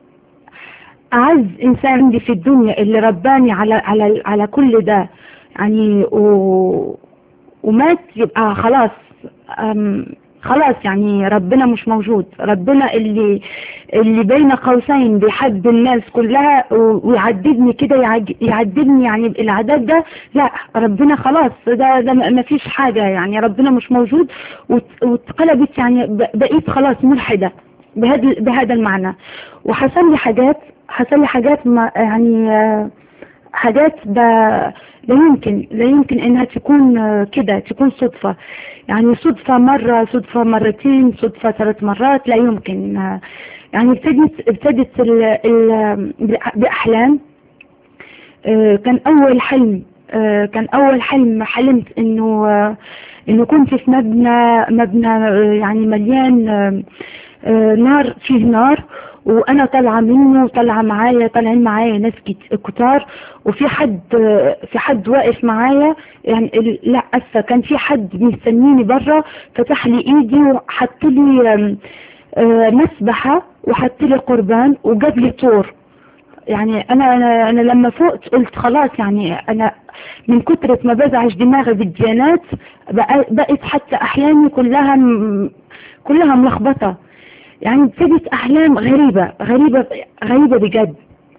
أعز إنسان عندي في الدنيا اللي رباني على على على كل ده يعني و ومات يبقى خلاص أم خلاص يعني ربنا مش موجود ربنا اللي اللي بين قوسين بيحب الناس كلها و- ويعددني كده يعج- يعددني يعني العدد ده لا ربنا خلاص ده ده ما فيش حاجة يعني ربنا مش موجود وات- واتقلبت يعني ب- بقيت خلاص ملحدة بهذا بهذا المعنى وحصل لي حاجات حصل لي حاجات ما يعني آه، حاجات ب- لا يمكن لا يمكن انها تكون آه، كده تكون صدفة يعني صدفة مرة صدفة مرتين صدفة ثلاث مرات لا يمكن آه، يعني ابتدت ابتدت ال ال بأحلام آه، كان أول حلم آه، كان أول حلم حلمت إنه آه، إنه كنت في مبنى مبنى آه، يعني مليان آه، آه، نار فيه نار وأنا طالعة منه طالعة معايا طالعين معايا ناس كت- كتار وفي حد آه، في حد واقف معايا يعني ال- لا أسفة كان في حد مستنيني برا فتح لي إيدي وحط لي آم، آه، مسبحة وحط لي قربان وجاب لي طور يعني انا انا انا لما فقت قلت خلاص يعني انا من كترة ما بزعج دماغي بالديانات بقى- بقت حتى احلامي كلها م- كلها ملخبطة يعني ابتدت احلام غريبة غريبة غريبة بجد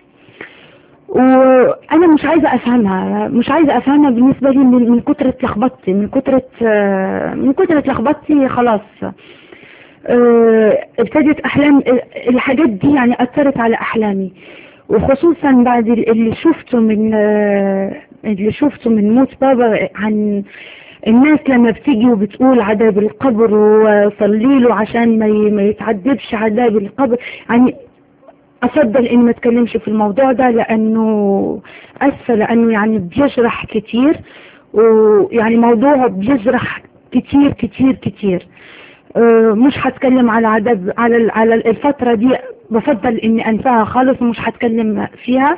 وانا مش عايزة افهمها مش عايزة افهمها بالنسبة لي من, من كترة لخبطتي من كترة آه، من كترة لخبطتي خلاص آه، ابتدت احلام الحاجات دي يعني اثرت على احلامي وخصوصا بعد اللي شفته من آه، اللي شفته من موت بابا عن الناس لما بتيجي وبتقول عذاب القبر وصلي له عشان ما ي- ما يتعذبش عذاب القبر يعني افضل اني ما اتكلمش في الموضوع ده لانه اسفه لانه يعني بيجرح كتير ويعني موضوعه بيجرح كتير كتير كتير آه، مش هتكلم على عذاب على ال- على الفترة دي بفضل اني انساها خالص ومش هتكلم فيها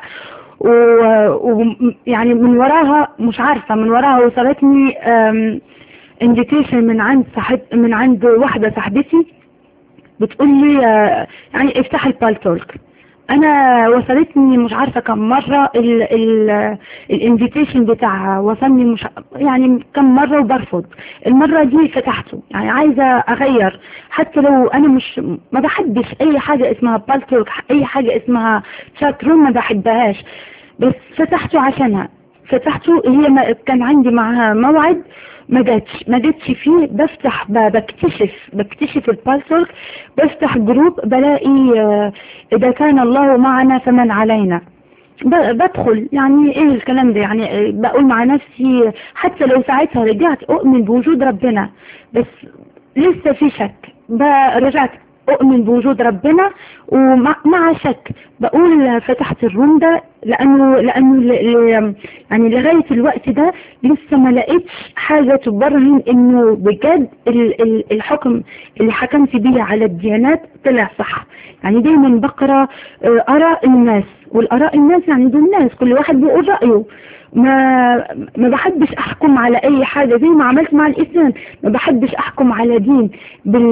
ويعني من وراها مش عارفة من وراها وصلتني انفيتيشن من عند صاحب من عند واحدة صاحبتي بتقول لي آه، يعني افتح البالتولك انا وصلتني مش عارفة كم مرة الانفيتيشن بتاعها وصلني مش يعني كم مرة وبرفض المرة دي فتحته يعني عايزة اغير حتى لو انا مش ما بحبش اي حاجة اسمها بالتولك اي حاجة اسمها شات روم ما بحبهاش بس فتحته عشانها فتحته هي ما كان عندي معها موعد ما جاتش ما جاتش فيه بفتح ب- بكتشف بكتشف البالتولك بفتح جروب بلاقي آه، اذا كان الله معنا فمن علينا ب- بدخل يعني ايه الكلام ده يعني آه، بقول مع نفسي حتى لو ساعتها رجعت اؤمن بوجود ربنا بس لسه في شك ب- رجعت اؤمن بوجود ربنا ومع مع شك بقول فتحت الروم ده لانه لانه ل- ل- يعني لغايه الوقت ده لسه ما لقيتش حاجه تبرهن انه بجد ال- ال- الحكم اللي حكمت بيه على الديانات طلع صح يعني دايما بقرا آه، اراء الناس والاراء الناس يعني دول ناس كل واحد بيقول رايه ما ما بحبش احكم على اي حاجه زي ما عملت مع الاسلام ما بحبش احكم على دين بال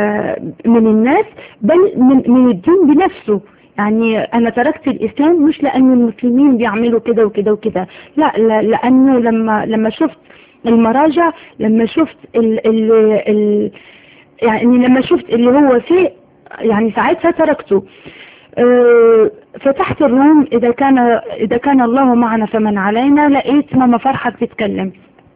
من الناس بل من من الدين بنفسه يعني انا تركت الاسلام مش لان المسلمين بيعملوا كده وكده وكده لا, لا لانه لما لما شفت المراجع لما شفت ال ال ال يعني لما شفت اللي هو فيه يعني ساعتها تركته أه، فتحت الروم إذا كان إذا كان الله معنا فمن علينا لقيت ماما فرحة بتتكلم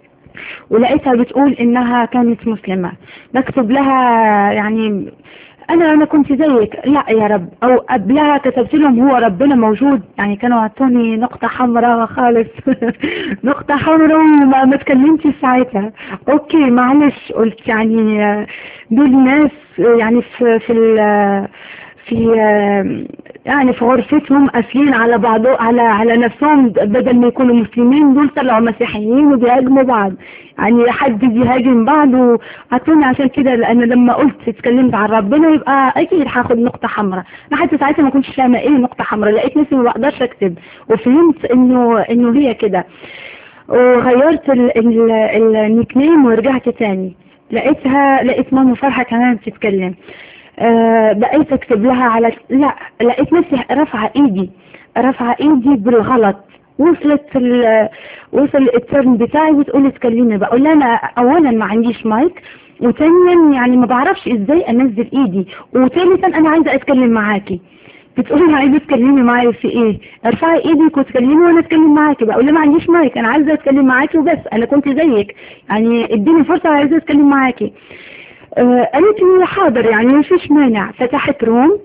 ولقيتها بتقول إنها كانت مسلمة بكتب لها يعني أنا أنا كنت زيك لا يا رب أو قبلها كتبت لهم هو ربنا موجود يعني كانوا عطوني نقطة حمراء خالص نقطة حمراء وما ما اتكلمتش ساعتها أوكي معلش قلت يعني آه، دول ناس آه، يعني في في ال- في يعني في غرفتهم قافلين على بعض على على نفسهم بدل ما يكونوا مسلمين دول طلعوا مسيحيين وبيهاجموا بعض يعني حد بيهاجم بعض وعطوني عشان كده لان لما قلت اتكلمت عن ربنا يبقى اكيد هاخد نقطة حمراء انا حتى ساعتها ما كنتش فاهمة ايه نقطة حمراء لقيت نفسي ما بقدرش اكتب وفهمت انه انه هي كده وغيرت ال- ال- النيك نيم ورجعت تاني لقيتها لقيت ماما فرحة كمان بتتكلم آه بقيت اكتب لها على لا لقيت نفسي رافعه ايدي رافعه ايدي بالغلط وصلت ال... وصل الترن بتاعي بتقول لي اتكلمي بقول لها انا اولا ما عنديش مايك وثانيا يعني ما بعرفش ازاي انزل ايدي وثالثا انا عايزه اتكلم معاكي بتقولي عايزه تكلمي معايا في ايه ارفعي ايدك وتكلمي وانا اتكلم معاكي بقول لها ما عنديش مايك انا عايزه اتكلم معاكي وبس انا كنت زيك يعني اديني فرصه عايزه اتكلم معاكي آه، قالت لي حاضر يعني ما فيش مانع فتحت روم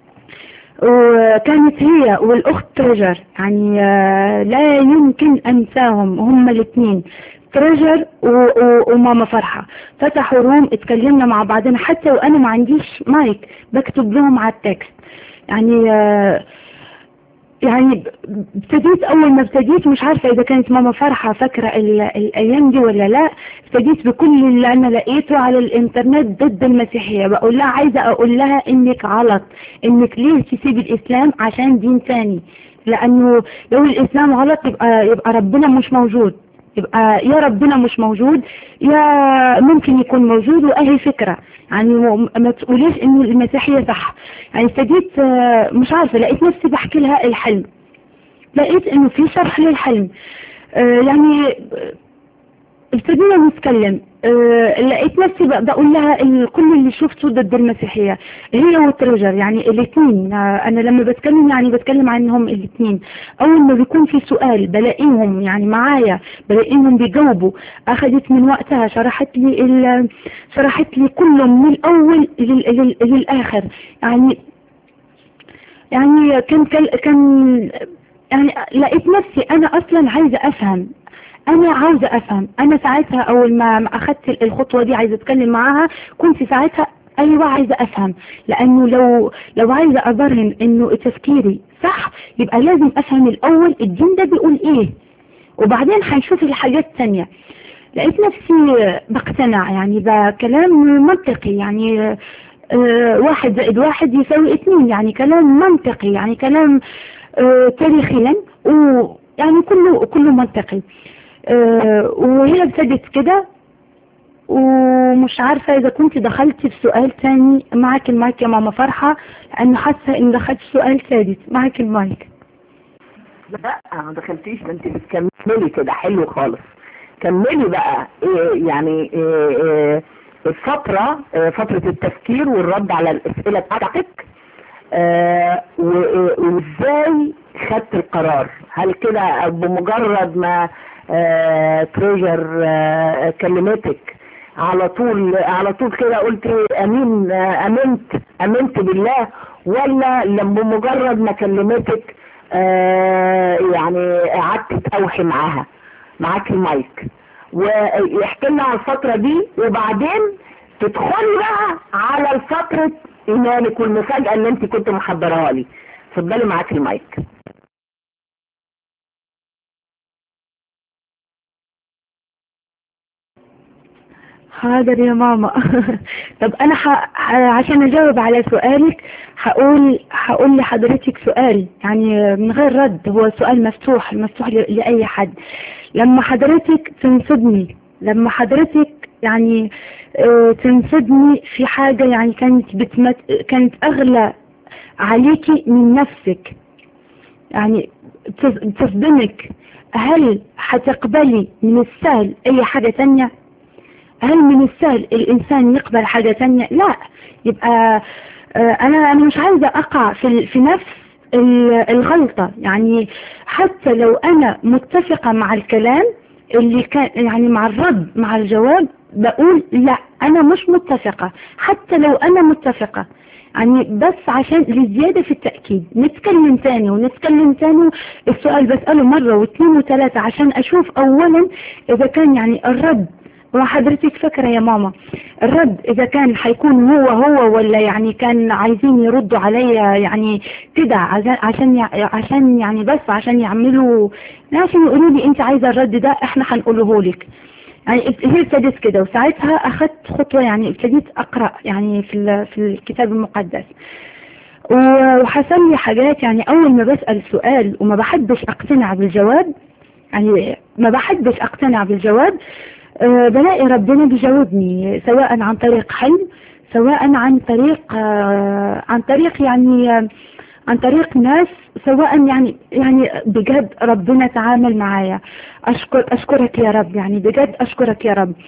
وكانت هي والأخت تريجر يعني آه، لا يمكن أنساهم هم الاثنين تريجر و- و- وماما فرحة فتحوا روم اتكلمنا مع بعضنا حتى وأنا ما عنديش مايك بكتب لهم على التكست يعني آه، يعني ابتديت اول ما ابتديت مش عارفة اذا كانت ماما فرحة فاكرة ال- الايام دي ولا لا ابتديت بكل اللي انا لقيته على الانترنت ضد المسيحية بقول لها عايزة اقول لها انك غلط انك ليه تسيب الاسلام عشان دين تاني لانه لو الاسلام غلط يبقى يبقى ربنا مش موجود يبقى يا ربنا مش موجود يا ممكن يكون موجود واهي فكرة يعني م- ما تقوليش ان المسيحية صح يعني ابتديت آه، مش عارفة لقيت نفسي بحكي لها الحلم لقيت انه في شرح للحلم آه، يعني آه، ابتدينا نتكلم آه، لقيت نفسي بق- بقول لها ال- كل اللي شفته ضد المسيحية هي وترجر يعني الاثنين انا لما بتكلم يعني بتكلم عنهم الاثنين اول ما بيكون في سؤال بلاقيهم يعني معايا بلاقيهم بيجاوبوا اخذت من وقتها شرحت لي ال- شرحت لي كله من الاول لل- لل- للاخر يعني يعني كان كان كان يعني لقيت نفسي انا اصلا عايزة افهم انا عاوزة افهم انا ساعتها اول ما ما اخدت الخطوة دي عايزة اتكلم معاها كنت ساعتها ايوه عايزة افهم لانه لو لو عايزة ابرهن انه تفكيري صح يبقى لازم افهم الاول الدين ده بيقول ايه وبعدين هنشوف الحاجات التانية لقيت نفسي بقتنع يعني ده كلام منطقي يعني آه، واحد زائد واحد يساوي اثنين يعني كلام منطقي يعني كلام آه، تاريخيا ويعني كله كله منطقي آه، وهي ابتدت كده ومش عارفة إذا كنت دخلت في سؤال تاني معك المايك يا ماما فرحة لأنه حاسة إن دخلت في سؤال سادس معك المايك لا ما دخلتيش ده انت بتكملي كده حلو خالص كملي بقى إيه يعني إيه إيه الفترة إيه فترة التفكير والرد على الأسئلة بتاعتك آه، و- وازاي خدت القرار هل كده بمجرد ما آه، تريجر آه، كلمتك على طول على طول كده قلت امين آه، امنت امنت بالله ولا لما بمجرد ما كلمتك آه، يعني قعدت توحي معاها معاك المايك ويحكي لنا على الفترة دي وبعدين تدخلي بقى على الفترة ايمانك والمفاجأة اللي انت كنت محضرها لي اتفضلي معاك المايك حاضر يا ماما طب انا ح... ح... عشان اجاوب على سؤالك هقول هقول لحضرتك سؤال يعني من غير رد هو سؤال مفتوح مفتوح ل... لاي حد لما حضرتك تنصدني لما حضرتك يعني آه، تنصدني في حاجة يعني كانت بتمت... كانت اغلى عليكي من نفسك يعني تص- تصدمك هل هتقبلي من السهل اي حاجة تانية هل من السهل الإنسان يقبل حاجة تانية لا يبقى آه، أنا أنا مش عايزة أقع في ال- في نفس ال- الغلطة يعني حتى لو أنا متفقة مع الكلام اللي كان يعني مع الرد مع الجواب بقول لا أنا مش متفقة حتى لو أنا متفقة يعني بس عشان لزيادة في التأكيد نتكلم تاني ونتكلم تاني السؤال بسأله مرة واثنين وثلاثة عشان أشوف أولا إذا كان يعني الرد وحضرتك فاكرة يا ماما الرد إذا كان حيكون هو هو ولا يعني كان عايزين يردوا عليا يعني كده عشان عشان يع- عشان يعني بس عشان يعملوا عشان يقولوا لي أنت عايزة الرد ده إحنا هنقوله لك يعني ابت- هي ابتدت كده وساعتها أخذت خطوة يعني ابتديت أقرأ يعني في ال- في الكتاب المقدس و- وحصل لي حاجات يعني أول ما بسأل سؤال وما بحبش أقتنع بالجواب يعني ما بحبش أقتنع بالجواب أه بلاقي ربنا بيجاوبني سواء عن طريق حلم سواء عن طريق آه، عن طريق يعني آه، عن طريق ناس سواء يعني يعني بجد ربنا تعامل معايا أشكر أشكرك يا رب يعني بجد أشكرك يا رب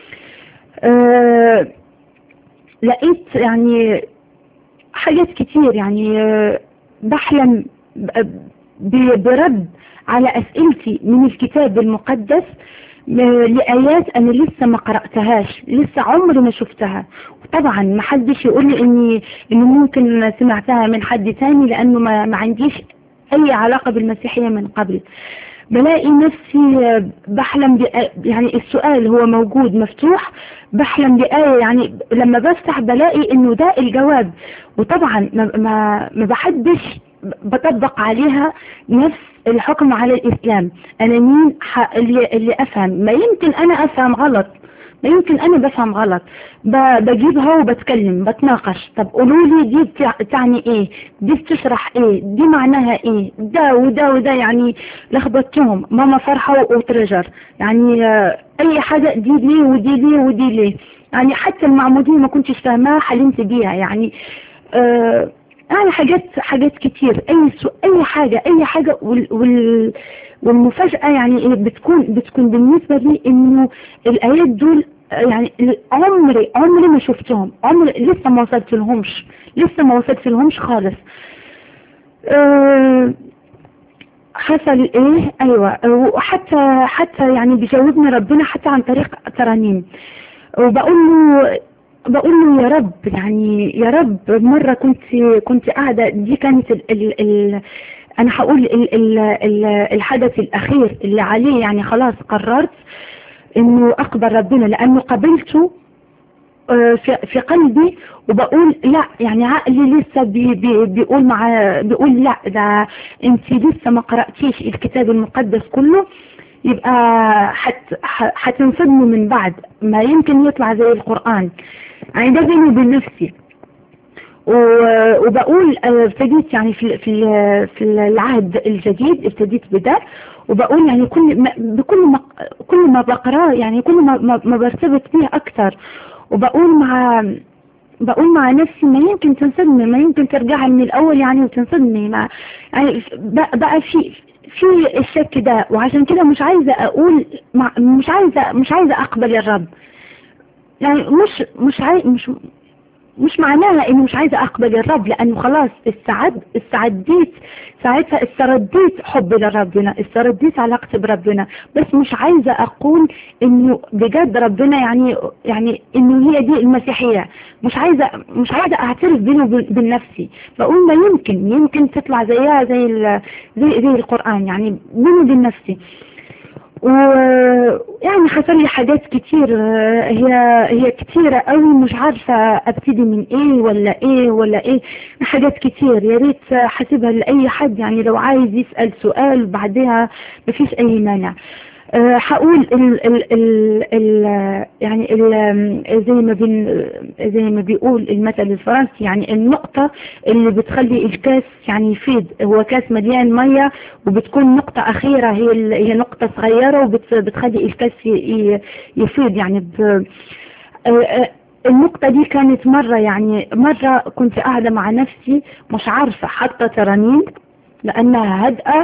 أه لقيت يعني حاجات كتير يعني آه، بحلم ب- ب- برد على أسئلتي من الكتاب المقدس م- لآيات أنا لسه ما قرأتهاش لسه عمري ما شفتها طبعا ما حدش يقول لي إني إنه ممكن سمعتها من حد تاني لأنه ما, ما عنديش أي علاقة بالمسيحية من قبل بلاقي نفسي آه، بحلم بآ- يعني السؤال هو موجود مفتوح بحلم بآية يعني لما بفتح بلاقي إنه ده الجواب وطبعا ما, ما, ما بحبش بطبق عليها نفس الحكم على الإسلام أنا مين ح- اللي, اللي أفهم ما يمكن أنا أفهم غلط ما يمكن أنا بفهم غلط ب- بجيبها وبتكلم بتناقش طب قولوا لي دي تع- تعني إيه دي بتشرح إيه دي معناها إيه ده وده وده يعني لخبطتهم ماما فرحة وترجر يعني آه، أي حاجة دي ليه ودي ليه ودي ليه يعني حتى المعمودية ما كنتش فاهماها حلمت بيها يعني آه يعني حاجات حاجات كتير اي سو اي حاجة اي حاجة وال وال والمفاجأة يعني إيه بتكون بتكون بالنسبة لي انه الايات دول يعني عمري عمري ما شفتهم عمري لسه ما وصلت لهمش لسه ما وصلت لهمش خالص أه حصل ايه ايوه وحتى حتى يعني بيجاوبني ربنا حتى عن طريق ترانيم وبقول له بقول له يا رب يعني يا رب مرة كنت كنت قاعدة دي كانت ال ال ال انا هقول ال ال ال الحدث الاخير اللي عليه يعني خلاص قررت انه اقبل ربنا لانه قبلته آه، في في قلبي وبقول لا يعني عقلي لسه بي بي بيقول مع بيقول لا ده انت لسه ما قرأتيش الكتاب المقدس كله يبقى حت ح- هتنصدمي من بعد ما يمكن يطلع زي القرآن يعني ده بيني وبين نفسي و- وبقول آه، ابتديت يعني في في في العهد الجديد ابتديت بده وبقول يعني كل ما بكل ما كل ما بقراه يعني كل ما ما ما برتبط بيه اكثر وبقول مع بقول مع نفسي ما يمكن تنصدمي ما يمكن ترجعي من الاول يعني وتنصدمي ما يعني بقى بقى في في الشك ده وعشان كده مش عايزة اقول مع مش عايزة مش عايزة اقبل الرب يعني مش مش عاي مش مش معناها انه مش عايزة اقبل الرب لانه خلاص استعد استعديت ساعتها استرديت حب لربنا استرديت علاقتي بربنا بس مش عايزة اقول انه بجد ربنا يعني يعني انه هي دي المسيحية مش عايزة مش عايزة اعترف بيني وبين نفسي بقول ما يمكن يمكن تطلع زيها زي ال- زي زي القرآن يعني بيني وبين نفسي ويعني حصل لي حاجات كتير آه، هي هي كتيرة قوي مش عارفة ابتدي من ايه ولا ايه ولا ايه حاجات كتير يا ريت حاسبها لأي حد يعني لو عايز يسأل سؤال بعدها مفيش اي مانع آه، هقول ال ال ال ال يعني ال زي ما بين زي ما بيقول المثل الفرنسي يعني النقطة اللي بتخلي الكاس يعني يفيد هو كاس مليان مية وبتكون نقطة أخيرة هي ال- هي نقطة صغيرة وبتخلي الكاس ي- ي- يفيد يعني ب آه، آه، النقطة دي كانت مرة يعني مرة كنت قاعدة مع نفسي مش عارفة حاطة ترانيم لأنها هادئة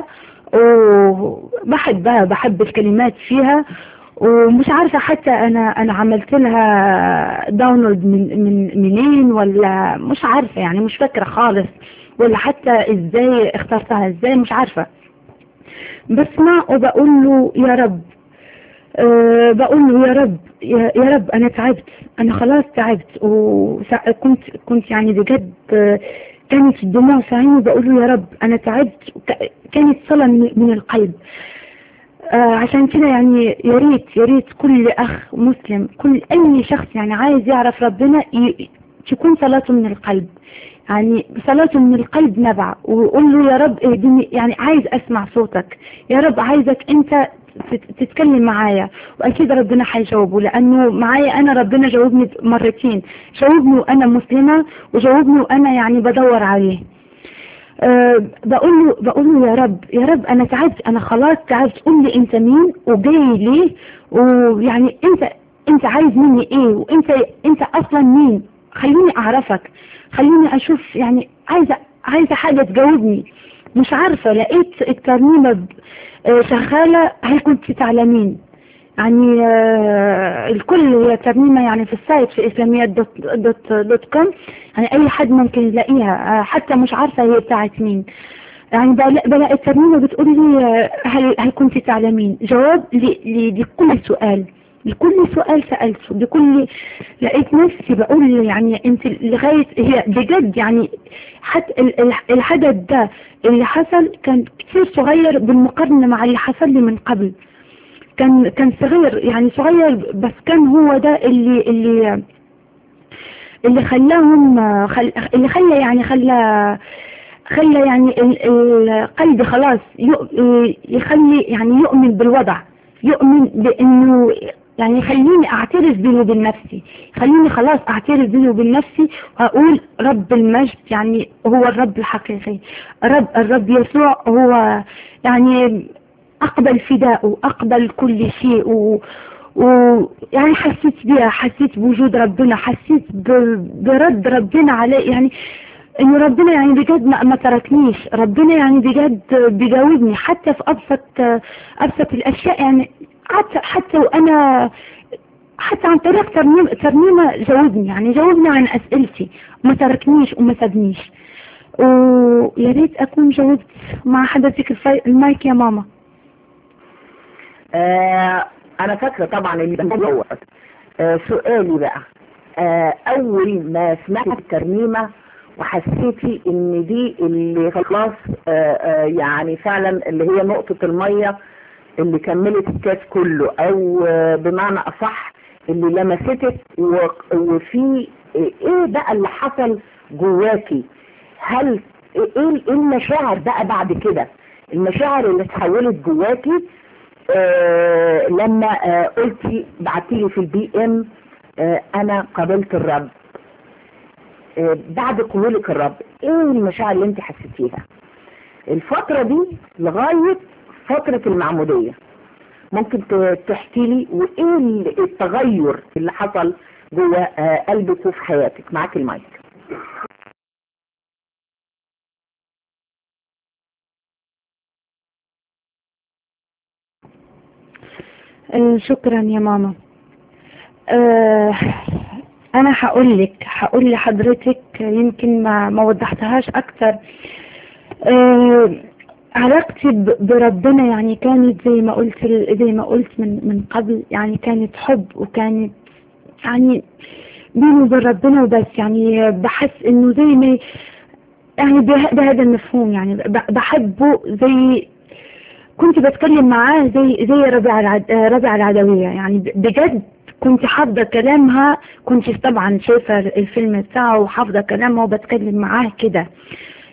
وبحبها بحب الكلمات فيها ومش عارفة حتى أنا أنا عملت لها داونلود من من منين ولا مش عارفة يعني مش فاكرة خالص ولا حتى إزاي اخترتها إزاي مش عارفة بسمع وبقول له يا رب أه بقول له يا رب يا, يا رب أنا تعبت أنا خلاص تعبت وكنت كنت يعني بجد آه، كانت الدموع في عيني بقول له يا رب أنا تعبت وك- كانت صلاة من, من القلب آه عشان كده يعني يا ريت يا ريت كل أخ مسلم كل أي شخص يعني عايز يعرف ربنا ي- تكون صلاته من القلب يعني صلاته من القلب نبع وقول له يا رب اهدني يعني عايز أسمع صوتك يا رب عايزك أنت تت- تتكلم معايا واكيد ربنا هيجاوبه لانه معايا انا ربنا جاوبني مرتين جاوبني وانا مسلمه وجاوبني وانا يعني بدور عليه أه بقول له بقول له يا رب يا رب انا تعبت انا خلاص تعبت قول لي انت مين وجاي ليه ويعني انت انت عايز مني ايه وانت انت اصلا مين خليني اعرفك خليني اشوف يعني عايزه عايزه حاجه تجاوبني مش عارفه لقيت الترنيمه ب- آه، شغاله هل كنت تعلمين يعني آه، الكل هي ترنيمة يعني في السايت في إسلاميات دوت, دوت, دوت كوم يعني أي حد ممكن يلاقيها آه، حتى مش عارفة هي بتاعت مين يعني بلا- بلاقي الترنيمة بتقول لي آه، هل, هل كنت تعلمين جواب ل- ل- لكل سؤال لكل سؤال سألته لكل لقيت نفسي بقول يعني انت لغاية هي بجد يعني حتى ال- ال- الحدث ده اللي حصل كان كتير صغير بالمقارنة مع اللي حصل لي من قبل كان كان صغير يعني صغير بس كان هو ده اللي اللي اللي خلاهم خل اللي خلى يعني خلى خلى يعني ال- القلب خلاص يؤ- يخلي يعني يؤمن بالوضع يؤمن بانه يعني يخليني اعترف بيني وبين نفسي خليني خلاص اعترف بيني وبين نفسي واقول رب المجد يعني هو الرب الحقيقي رب الرب يسوع هو يعني اقبل فداءه اقبل كل شيء و ويعني حسيت بيها حسيت بوجود ربنا حسيت ب- برد ربنا علي يعني انه ربنا يعني بجد ما, ما تركنيش ربنا يعني بجد بيجاوبني حتى في ابسط ابسط الاشياء يعني حتى حتى وانا حتى عن طريق ترنيمة, ترنيمة جاوبني يعني جاوبني عن اسئلتي ما تركنيش وما سابنيش ويا ريت اكون جاوبت مع حضرتك الفي- المايك يا ماما آه انا فاكرة طبعا اللي دوت آه سؤالي بقى آه اول ما سمعت الترنيمة وحسيتي ان دي اللي خلاص آه آه يعني فعلا اللي هي نقطة المية اللي كملت الكاس كله او آه بمعنى اصح اللي لمستك و- وفي ايه بقى اللي حصل جواكي هل ايه إيه المشاعر بقى بعد كده المشاعر اللي اتحولت جواكي آه لما آه قلتي بعتيلي في البي ام آه انا قابلت الرب آه بعد قبولك الرب ايه المشاعر اللي انت حسيتيها الفترة دي لغاية فترة المعمودية ممكن ت- تحكي لي وايه ال- التغير اللي حصل جوه آه قلبك وفي حياتك معاك المايك آه، شكرا يا ماما آه، انا هقول لك هقول لحضرتك يمكن ما ما وضحتهاش اكتر آه، علاقتي ب- بربنا يعني كانت زي ما قلت زي ما قلت من من قبل يعني كانت حب وكانت يعني بيني وبين ربنا وبس يعني بحس انه زي ما يعني به- بهذا المفهوم يعني ب- بحبه زي كنت بتكلم معاه زي زي ربيع العد... ربيع العدوية يعني ب- بجد كنت حافظة كلامها كنت طبعا شايفة الفيلم بتاعه وحافظة كلامها وبتكلم معاه كده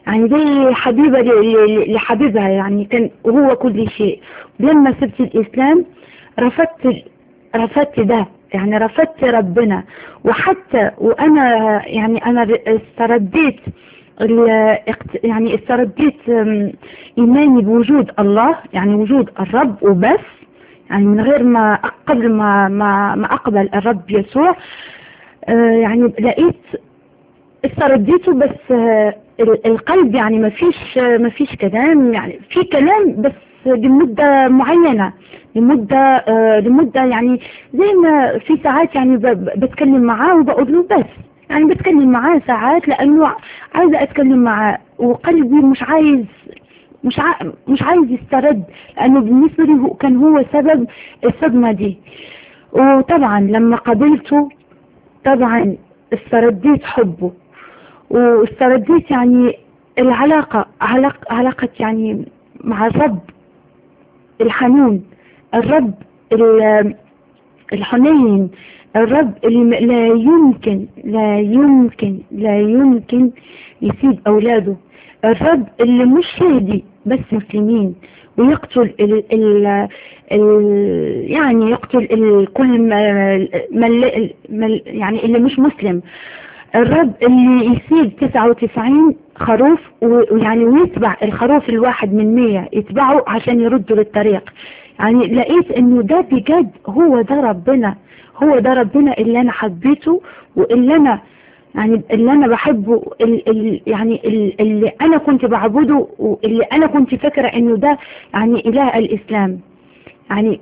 يعني زي حبيبة ل- ل- لحبيبها يعني كان هو كل شيء لما سبت الإسلام رفضت رفضت ده يعني رفضت ربنا وحتى وأنا يعني أنا استرديت ال- اقت- يعني استرديت أم، إيماني بوجود الله يعني وجود الرب وبس يعني من غير ما قبل ما ما, ما أقبل الرب يسوع آه، يعني لقيت استرديته بس آه، ال- القلب يعني ما فيش آه، ما فيش كلام يعني في كلام بس لمدة معينة لمدة آه، لمدة يعني زي ما في ساعات يعني ب- ب- بتكلم معاه وبقول له بس يعني بتكلم معاه ساعات لأنه عايزة أتكلم معاه وقلبي مش عايز مش ع... مش عايز يسترد لأنه بالنسبة لي هو كان هو سبب الصدمة دي وطبعا لما قابلته طبعا استرديت حبه واسترديت يعني العلاقة علاقة, علاقة يعني مع الرب الحنون الرب ال- الحنين الرب اللي لا يمكن لا يمكن لا يمكن يسيب أولاده الرب اللي مش يهدي بس مسلمين ويقتل ال ال ال يعني يقتل ال كل ما ما- ما- يعني اللي مش مسلم الرب اللي يسيب 99 خروف و- ويعني ويتبع الخروف الواحد من 100 يتبعه عشان يردوا للطريق يعني لقيت انه ده بجد هو ده ربنا هو ده ربنا اللي انا حبيته واللي انا يعني اللي انا بحبه ال ال يعني ال اللي انا كنت بعبده واللي انا كنت فاكرة انه ده يعني اله الاسلام يعني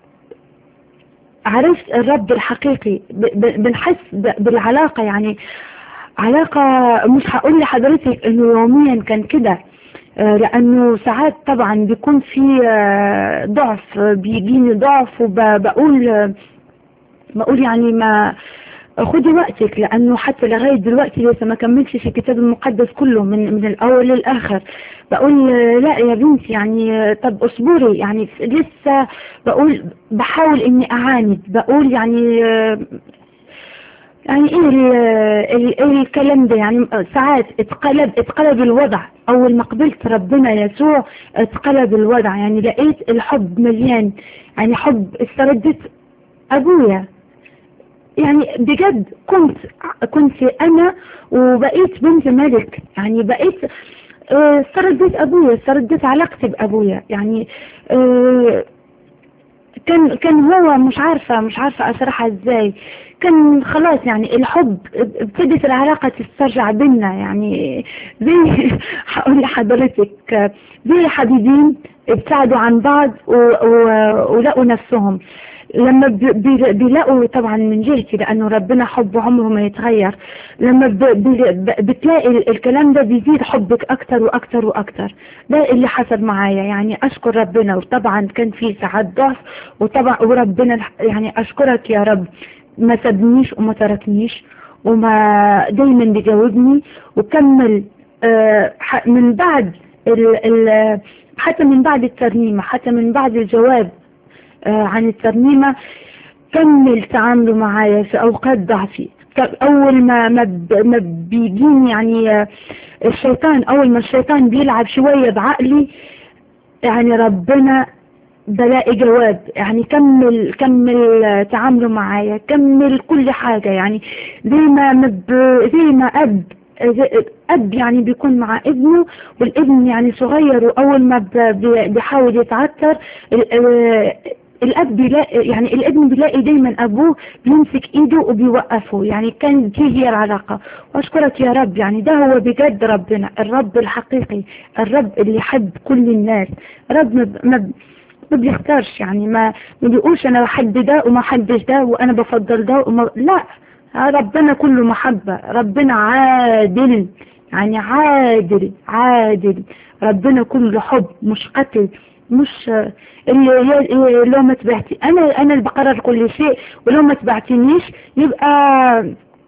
عرفت الرب الحقيقي ب- ب- بنحس ب- بالعلاقة يعني علاقة مش هقول لحضرتك انه يوميا كان كده آه، لانه ساعات طبعا بيكون في آه، ضعف آه، بيجيني ضعف وبقول آه، بقول يعني ما خدي وقتك لانه حتى لغاية دلوقتي لسه ما كملتش الكتاب المقدس كله من من الاول للاخر بقول آه، لا يا بنتي يعني آه، طب اصبري يعني لسه بقول بحاول اني اعاند بقول يعني آه، يعني ايه ال ال ال الكلام ده يعني ساعات اتقلب اتقلب الوضع اول ما قبلت ربنا يسوع اتقلب الوضع يعني لقيت الحب مليان يعني حب استردت ابويا يعني بجد كنت كنت انا وبقيت بنت ملك يعني بقيت اه، استردت ابويا استردت علاقتي بابويا يعني اه، كان كان هو مش عارفة مش عارفة اشرحها ازاي كان خلاص يعني الحب ابتدت العلاقة تسترجع بينا يعني زي هقول لحضرتك زي حبيبين ابتعدوا عن بعض و- و- ولقوا نفسهم لما ب- بي- بيلاقوا طبعا من جهتي لانه ربنا حب عمره ما يتغير لما ب- بي- ب- بتلاقي ال- الكلام ده بيزيد حبك اكتر واكتر واكتر ده اللي حصل معايا يعني اشكر ربنا وطبعا كان في ساعات ضعف وطبعا وربنا الح- يعني اشكرك يا رب ما سابنيش وما تركنيش وما دايما بيجاوبني وكمل آه، ح- من بعد ال ال حتى من بعد الترنيمة حتى من بعد الجواب آه، عن الترنيمة كمل تعامله معايا في أوقات ضعفي ك- أول ما ما, ب- ما بيجيني يعني آه، الشيطان أول ما الشيطان بيلعب شوية بعقلي يعني ربنا بلاقي جواب يعني كمل كمل آه، تعامله معايا كمل كل حاجة يعني زي ما مب زي ما أب زي- أب يعني بيكون مع ابنه والابن يعني صغير وأول ما ب- بي- بيحاول يتعثر ال- آه، الأب بيلاقي يعني الابن بيلاقي دايما أبوه بيمسك إيده وبيوقفه يعني كان دي هي العلاقة وأشكرك يا رب يعني ده هو بجد ربنا الرب الحقيقي الرب اللي يحب كل الناس رب ما ب- ما ب- ما بيختارش يعني ما ما بيقولش انا بحب ده وما حبش ده وانا بفضل ده وما لا ربنا كله محبة ربنا عادل يعني عادل عادل ربنا كله حب مش قتل مش اللي اللي- لو ما تبعتي انا انا اللي بقرر كل شيء ولو ما تبعتنيش يبقى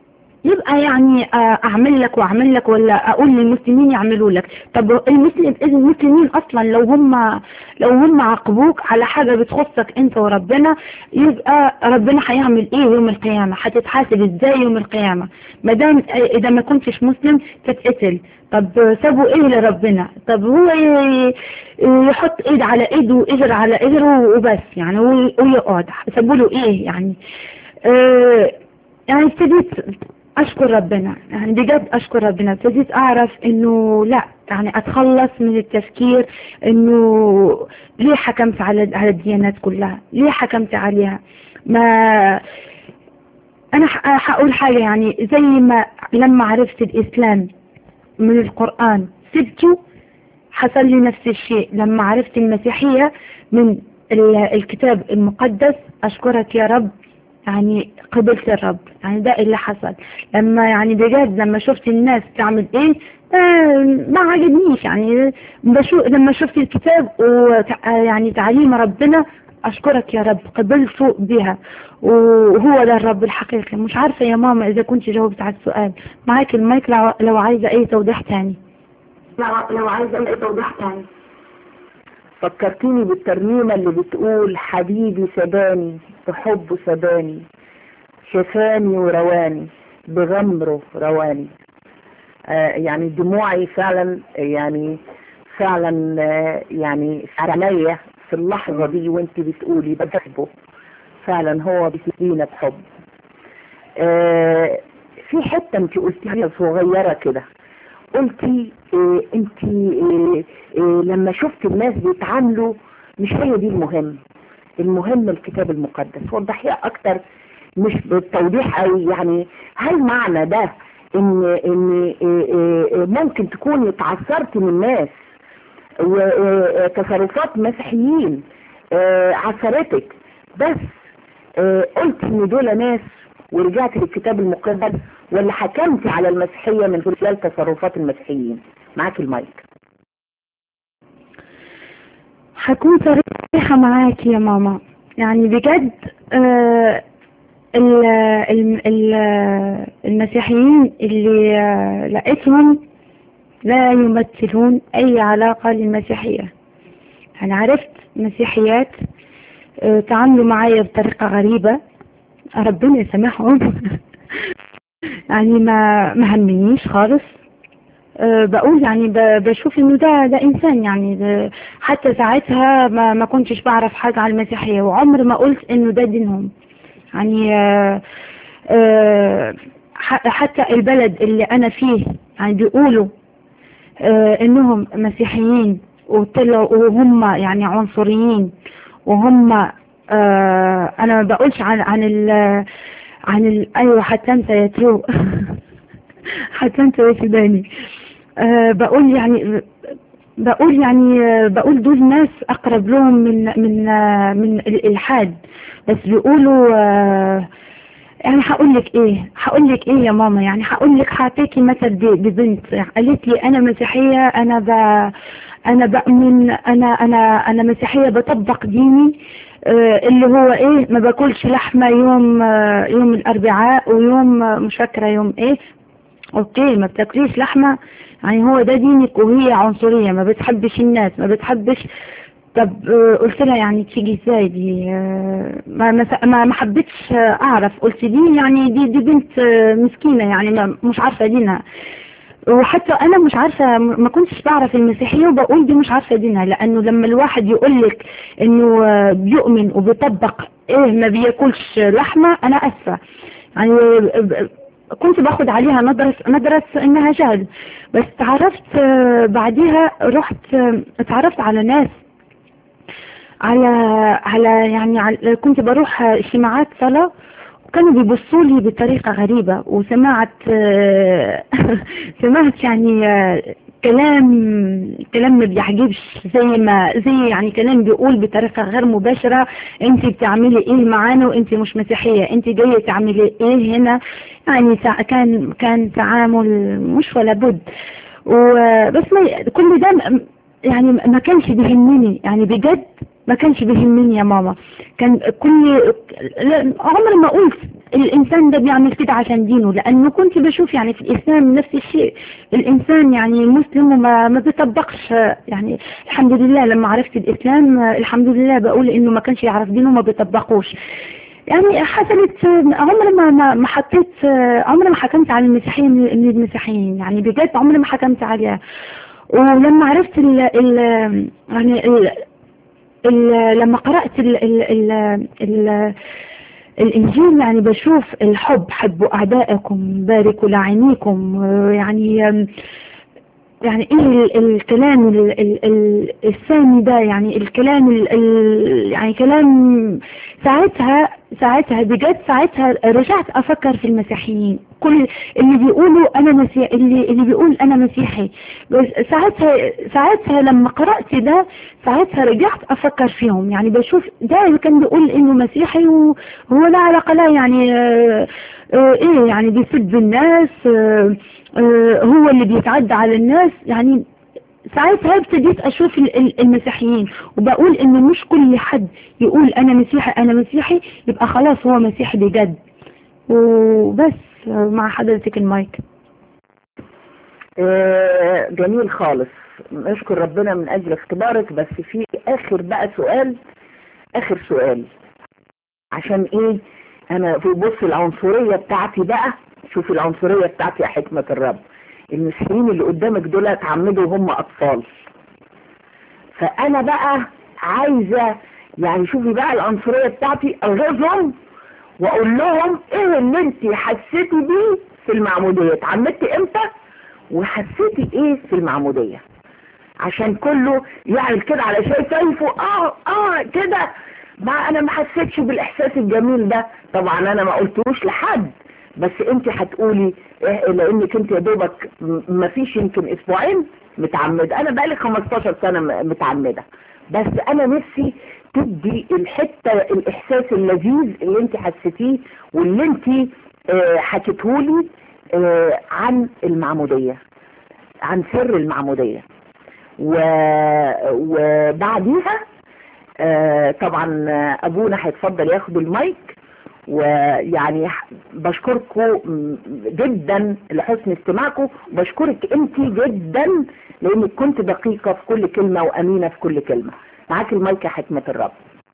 يبقى يعني آه، اعمل لك واعمل لك ولا اقول للمسلمين يعملوا لك طب المسلم المسلمين اصلا لو هم لو هم عاقبوك على حاجة بتخصك انت وربنا يبقى ربنا هيعمل ايه يوم القيامة هتتحاسب ازاي يوم القيامة ما دام اذا ما كنتش مسلم تتقتل طب سابوا ايه لربنا طب هو ي- يحط ايد على ايده واجر على اجره وبس يعني وي- ويقعد سابوا له ايه يعني آه يعني ابتديت اشكر ربنا يعني بجد اشكر ربنا ابتديت اعرف انه لا يعني اتخلص من التفكير انه ليه حكمت على على الديانات كلها ليه حكمت عليها ما انا ح- هقول حاجة يعني زي ما لما عرفت الاسلام من القرآن سبته حصل لي نفس الشيء لما عرفت المسيحية من ال- الكتاب المقدس أشكرك يا رب يعني قبلت الرب يعني ده اللي حصل لما يعني بجد لما شفت الناس تعمل ايه آه ما عجبنيش يعني بشو لما شفت الكتاب وتع- يعني تعليم ربنا أشكرك يا رب قبلت بها وهو ده الرب الحقيقي مش عارفة يا ماما إذا كنت جاوبت على السؤال معاك المايك لو- لو عايزة أي توضيح تاني لو لو عايزة أي توضيح تاني فكرتيني بالترنيمة اللي بتقول حبيبي سباني بحبه سباني شفاني ورواني بغمره رواني آه يعني دموعي فعلا يعني فعلا آه يعني عينيا في اللحظة دي وانت بتقولي بحبه فعلا هو بيسقينا بحب آه في حتة انت قلتيها صغيرة كده قلتي اه انت اه اه لما شفت الناس بيتعاملوا مش هي دي المهم المهم الكتاب المقدس وضحيها اكتر مش بالتوضيح قوي يعني هل معنى ده ان ان اه اه اه ممكن تكوني اتعثرتي من الناس وتصرفات مسيحيين اه عثرتك بس اه قلت ان دول ناس ورجعت للكتاب المقدس ولا حكمت على المسيحية من خلال تصرفات المسيحيين معاك المايك هكون صريحة معاك يا ماما يعني بجد آه ال ال ال المسيحيين اللي آه لقيتهم لا يمثلون أي علاقة للمسيحية أنا عرفت مسيحيات آه تعاملوا معايا بطريقة غريبة ربنا يسامحهم يعني ما ما همنيش خالص أه بقول يعني ب- بشوف انه ده ده انسان يعني ده حتى ساعتها ما ما كنتش بعرف حاجة عن المسيحية وعمر ما قلت انه ده دينهم يعني أه أه ح- حتى البلد اللي انا فيه يعني بيقولوا أه انهم مسيحيين وطلعوا وهم يعني عنصريين وهم أه انا ما بقولش عن عن ال عن ال ايوه حتى انت يا ترو حتى انت يا سوداني أه بقول يعني بقول يعني آه، بقول دول ناس اقرب لهم من من آه، من الالحاد بس بيقولوا آه، يعني هقول لك ايه هقول لك ايه يا ماما يعني هقول لك هعطيكي مثل ب- ببنت يعني قالت لي انا مسيحيه انا ب انا بأمن انا انا انا مسيحيه بطبق ديني آه، اللي هو ايه ما باكلش لحمه يوم آه، يوم الاربعاء ويوم آه، مش فاكره يوم ايه اوكي ما بتاكليش لحمه يعني هو ده دينك وهي عنصريه ما بتحبش الناس ما بتحبش طب آه، قلت لها يعني تيجي ازاي دي آه، ما ما ما ما حبيتش آه، اعرف قلت دي يعني دي دي بنت آه، مسكينه يعني ما مش عارفه دينها وحتى انا مش عارفه ما كنتش بعرف المسيحيه وبقول دي مش عارفه دينها لانه لما الواحد يقول لك انه آه، بيؤمن وبيطبق ايه ما بياكلش لحمه انا اسفه يعني آه، كنت باخد عليها ندرس ندرس انها جهل بس تعرفت آه، بعديها رحت آه، اتعرفت على ناس على على يعني على كنت بروح اجتماعات صلاة وكانوا بيبصوا لي بطريقة غريبة وسمعت آه، سمعت يعني آه، كلام كلام ما بيعجبش زي ما زي يعني كلام بيقول بطريقة غير مباشرة انت بتعملي ايه معانا وانت مش مسيحية انت جاية تعملي ايه هنا يعني تع- كان كان تعامل مش ولا بد وبس ما كل ده م- يعني ما كانش بيهمني يعني بجد ما كانش بيهمني يا ماما كان كل لا، عمري ما قلت الإنسان ده بيعمل كده عشان دينه لأنه كنت بشوف يعني في الإسلام نفس الشيء الإنسان يعني مسلم وما ما بيطبقش يعني الحمد لله لما عرفت الإسلام الحمد لله بقول إنه ما كانش يعرف دينه وما بيطبقوش يعني حصلت عمري ما ما ما حطيت عمري ما حكمت على المسيحيين من المسيحيين يعني بجد عمري ما حكمت عليها ولما عرفت ال ال يعني ال ال لما قرأت ال ال ال ال الإنجيل يعني بشوف الحب حبوا أعدائكم باركوا لاعنيكم يعني يعني ايه ال- الكلام ال- ال- ال- الثاني ده يعني الكلام ال- ال- يعني كلام ساعتها ساعتها بجد ساعتها رجعت افكر في المسيحيين كل اللي بيقولوا انا مسيحي اللي اللي بيقول انا مسيحي بس ساعتها ساعتها لما قرأت ده ساعتها رجعت افكر فيهم يعني بشوف ده اللي كان بيقول انه مسيحي وهو لا علاقة لا يعني آه، آه، ايه يعني بيسب الناس آه، آه، هو اللي بيتعدى على الناس يعني ساعتها ابتديت اشوف ال- ال- المسيحيين وبقول ان مش كل حد يقول انا مسيحي انا مسيحي يبقى خلاص هو مسيحي بجد وبس آه، مع حضرتك المايك آه، جميل خالص نشكر ربنا من اجل اختبارك بس في اخر بقى سؤال اخر سؤال عشان ايه انا في بص العنصرية بتاعتي بقى شوف العنصرية بتاعتي يا حكمة الرب المسيحيين اللي قدامك دول اتعمدوا هم اطفال فانا بقى عايزة يعني شوفي بقى العنصرية بتاعتي الغزهم واقول لهم ايه اللي انت حسيتي بيه في المعمودية اتعمدتي امتى وحسيتي ايه في المعمودية عشان كله يعمل كده على شيء شايفه اه اه كده ما انا ما حسيتش بالاحساس الجميل ده طبعا انا ما قلتوش لحد بس انت هتقولي إيه لانك انت يا دوبك م- ما فيش يمكن اسبوعين متعمدة انا بقالي 15 سنة م- متعمدة بس انا نفسي تدي الحتة الاحساس اللذيذ اللي انت حسيتيه واللي انت آه، حكيتهولي آه، عن المعمودية عن سر المعمودية و... وبعديها آه، طبعا آه، ابونا هيتفضل ياخد المايك ويعني ح- بشكركم جدا لحسن استماعكم وبشكرك انت جدا لانك كنت دقيقة في كل كلمة وامينة في كل كلمة معاك المايك يا حكمة الرب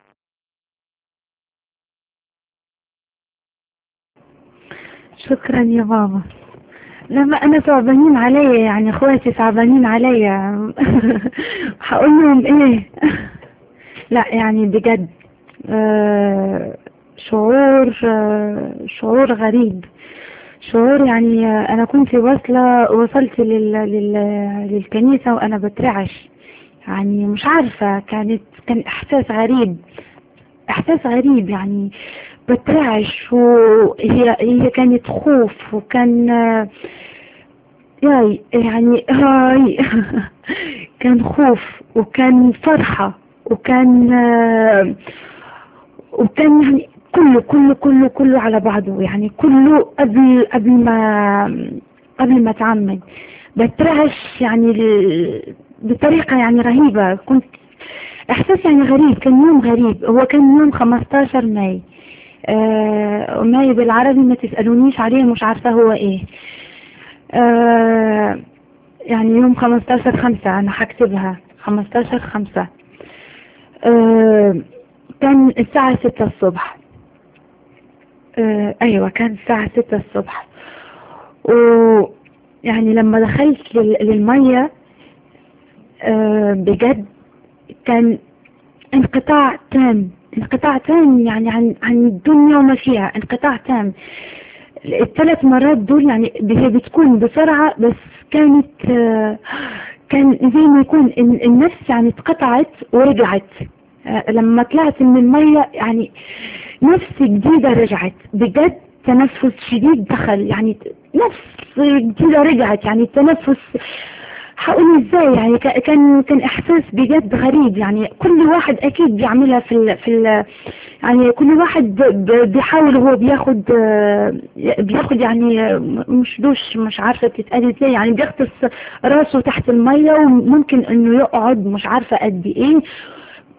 شكرا يا بابا لما انا صعبانين عليا يعني اخواتي صعبانين عليا هقول لهم ايه لا يعني بجد آه، شعور آه، شعور غريب شعور يعني آه، انا كنت واصلة وصلت لل... لل... للكنيسة وانا بترعش يعني مش عارفة كانت كان احساس غريب احساس غريب يعني بترعش وهي هي كانت خوف وكان آه، ياي يعني هاي كان خوف وكان فرحة وكان آه، وكان يعني كله كله كله كله على بعضه يعني كله قبل قبل ما قبل ما اتعمد بترعش يعني ال- بطريقة يعني رهيبة كنت احساس يعني غريب كان يوم غريب هو كان يوم 15 ماي آه ماي بالعربي ما تسألونيش عليه مش عارفة هو ايه آه يعني يوم 15 خمسة انا هكتبها 15 خمسة آه كان الساعة ستة الصبح آه ايوه كان الساعة ستة الصبح ويعني لما دخلت لل- للمية آه بجد كان انقطاع تام انقطاع تام يعني عن عن الدنيا وما فيها انقطاع تام الثلاث مرات دول يعني هي بتكون بسرعة بس كانت آه، كان زي ما يكون ال- النفس يعني اتقطعت ورجعت آه، لما طلعت من المية يعني نفس جديدة رجعت بجد تنفس شديد دخل يعني نفس جديدة رجعت يعني التنفس هقول ازاي يعني ك- كان كان احساس بجد غريب يعني كل واحد اكيد بيعملها في ال في ال يعني كل واحد ب- ب- بيحاول هو بياخد آه، بياخد يعني آه، مش دوش مش عارفة بتتقال ازاي يعني بيغطس راسه تحت المية وممكن انه يقعد مش عارفة قد ايه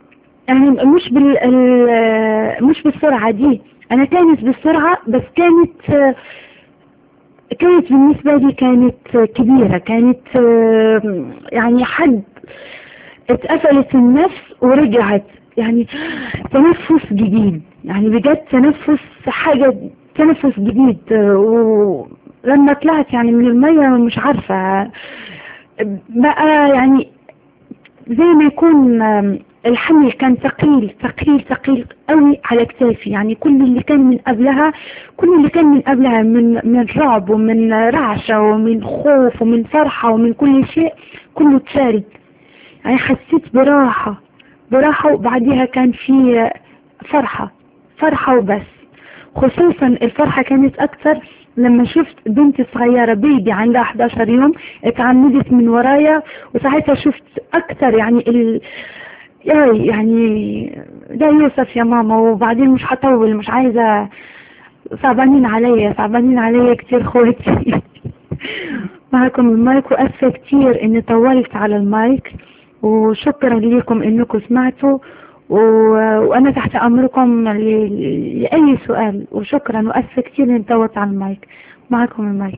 يعني مش بال ال- مش بالسرعة دي أنا كانت بالسرعة بس كانت آه، كانت بالنسبة لي كانت آه، كبيرة كانت آه، يعني حد اتقفلت النفس ورجعت يعني تنفس جديد يعني بجد تنفس حاجة تنفس جديد آه، ولما طلعت يعني من المية مش عارفة بقى يعني زي ما يكون آم، الحمل كان ثقيل ثقيل ثقيل قوي على كتافي يعني كل اللي كان من قبلها كل اللي كان من قبلها من من رعب ومن رعشة ومن خوف ومن فرحة ومن كل شيء كله اتشال يعني حسيت براحة براحة وبعديها كان في فرحة فرحة وبس خصوصا الفرحة كانت أكثر لما شفت بنتي صغيرة بيبي عندها 11 يوم اتعمدت من ورايا وساعتها شفت أكثر يعني ال... ياي يعني ده يوسف يا ماما وبعدين مش هطول مش عايزة صعبانين عليا صعبانين عليا كتير خواتي معكم المايك وأسفة كتير إني طولت على المايك وشكرا لكم إنكم سمعتوا و... وأنا تحت أمركم ل... لأي سؤال وشكرا وأسفة كتير إني طولت على المايك معكم المايك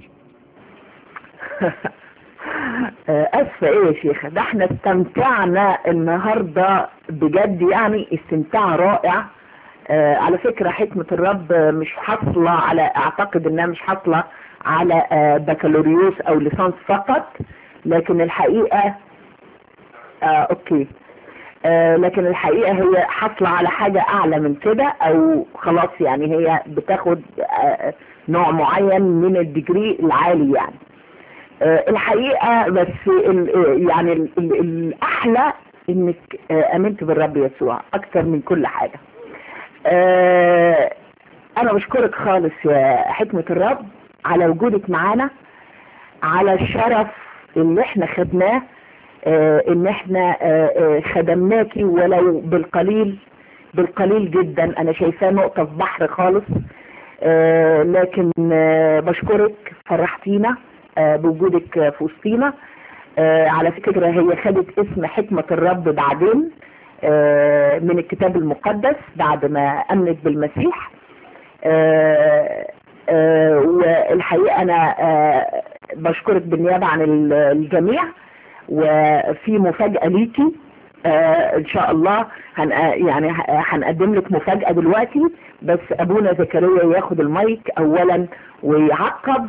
اسفه ايه يا شيخه ده احنا استمتعنا النهارده بجد يعني استمتاع رائع آه على فكره حكمه الرب مش حاصله على اعتقد انها مش حاصله على آه بكالوريوس او ليسانس فقط لكن الحقيقه آه اوكي آه لكن الحقيقه هي حاصله على حاجه اعلى من كده او خلاص يعني هي بتاخد آه نوع معين من الديجري العالي يعني آه، الحقيقة بس ال- يعني ال- ال- الأحلى إنك آه، آمنت بالرب يسوع أكتر من كل حاجة آه، أنا بشكرك خالص يا حكمة الرب على وجودك معانا على الشرف اللي احنا خدناه آه، ان احنا آه، آه، خدمناكي ولو بالقليل بالقليل جدا انا شايفاه نقطة في بحر خالص آه، لكن آه، بشكرك فرحتينا آه، بوجودك في وسطينا آه، على فكرة هي خدت اسم حكمة الرب بعدين آه، من الكتاب المقدس بعد ما أمنت بالمسيح آه، آه، والحقيقة أنا آه، بشكرك بالنيابة عن ال- الجميع وفي مفاجأة ليكي آه، ان شاء الله هن يعني ه- هنقدم لك مفاجأة دلوقتي بس ابونا زكريا ياخد المايك اولا ويعقب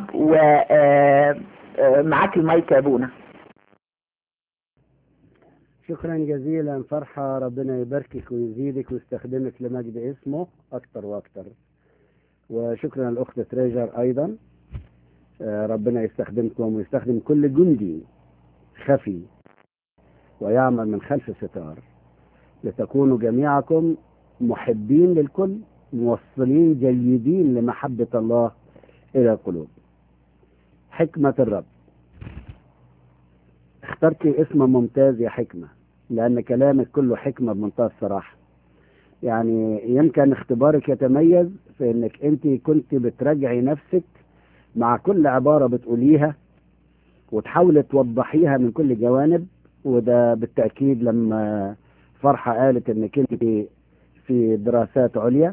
ومعاك المايك يا ابونا شكرا جزيلا فرحة ربنا يباركك ويزيدك ويستخدمك لمجد اسمه أكتر وأكتر وشكرا الأخت تريجر أيضا آه، ربنا يستخدمكم ويستخدم كل جندي خفي ويعمل من خلف الستار لتكونوا جميعكم محبين للكل موصلين جيدين لمحبة الله إلى القلوب حكمة الرب اخترتي اسم ممتاز يا حكمة لأن كلامك كله حكمة بمنتهى الصراحة يعني يمكن اختبارك يتميز في انك انت كنت بتراجعي نفسك مع كل عبارة بتقوليها وتحاولي توضحيها من كل جوانب وده بالتأكيد لما فرحة قالت انك انت في دراسات عليا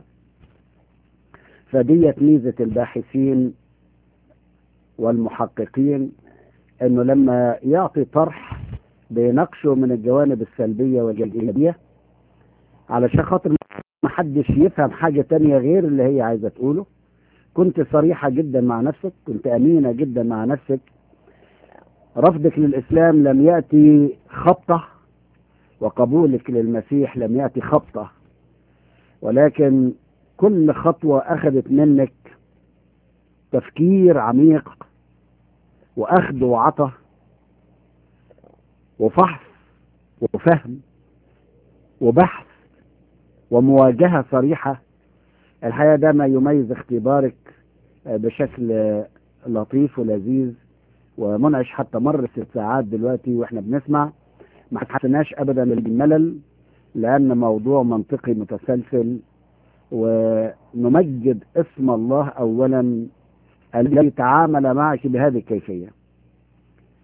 فديت ميزة الباحثين والمحققين انه لما يعطي طرح بيناقشه من الجوانب السلبية والإيجابية علشان خاطر ما حدش يفهم حاجة تانية غير اللي هي عايزة تقوله كنت صريحة جدا مع نفسك كنت أمينة جدا مع نفسك رفضك للإسلام لم يأتي خبطة وقبولك للمسيح لم يأتي خبطة ولكن كل خطوة أخذت منك تفكير عميق وأخذ وعطى وفحص وفهم وبحث ومواجهة صريحة الحقيقة ده ما يميز اختبارك بشكل لطيف ولذيذ ومنعش حتى مر ست ساعات دلوقتي واحنا بنسمع ما حسناش ابدا بالملل لان موضوع منطقي متسلسل ونمجد اسم الله اولا الذي تعامل معك بهذه الكيفية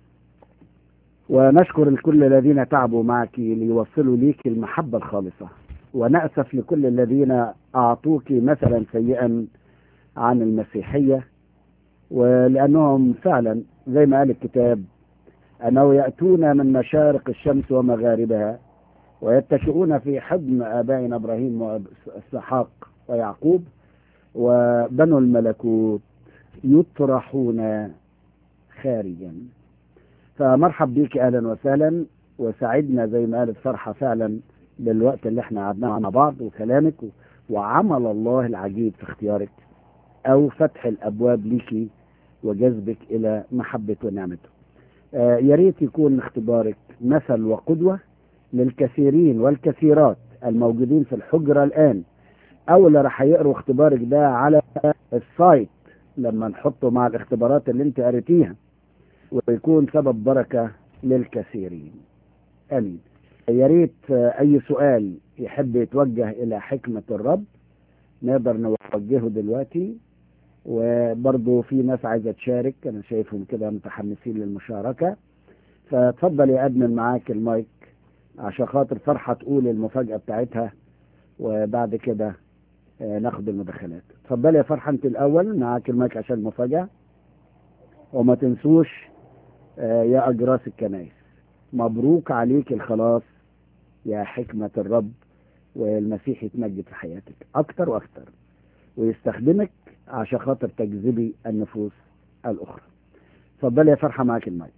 ونشكر الكل الذين تعبوا معك ليوصلوا ليك المحبة الخالصة ونأسف لكل الذين أعطوك مثلا سيئا عن المسيحية ولأنهم فعلا زي ما قال الكتاب أنه يأتون من مشارق الشمس ومغاربها ويتكئون في حضن آبائنا إبراهيم وإسحاق ويعقوب وبنو الملكوت يطرحون خارجا فمرحب بيك أهلا وسهلا وسعدنا زي ما قالت فرحة فعلا بالوقت اللي احنا قعدناه مع بعض وكلامك وعمل الله العجيب في اختيارك أو فتح الأبواب ليكي وجذبك إلى محبة ونعمته آه يا ريت يكون اختبارك مثل وقدوة للكثيرين والكثيرات الموجودين في الحجرة الآن أو اللي راح يقروا اختبارك ده على السايت لما نحطه مع الاختبارات اللي انت قريتيها ويكون سبب بركة للكثيرين آمين يا ريت أي سؤال يحب يتوجه إلى حكمة الرب نقدر نوجهه دلوقتي وبرضه في ناس عايزة تشارك أنا شايفهم كده متحمسين للمشاركة فتفضل يا أدمن معاك المايك عشان خاطر فرحة تقول المفاجأة بتاعتها وبعد كده ناخد المداخلات اتفضلي يا فرحة انت الأول معاك المايك عشان المفاجأة وما تنسوش يا أجراس الكنائس مبروك عليك الخلاص يا حكمة الرب والمسيح يتمجد في حياتك أكتر وأكتر ويستخدمك عشان خاطر تجذبي النفوس الأخرى اتفضلي يا فرحة معاك المايك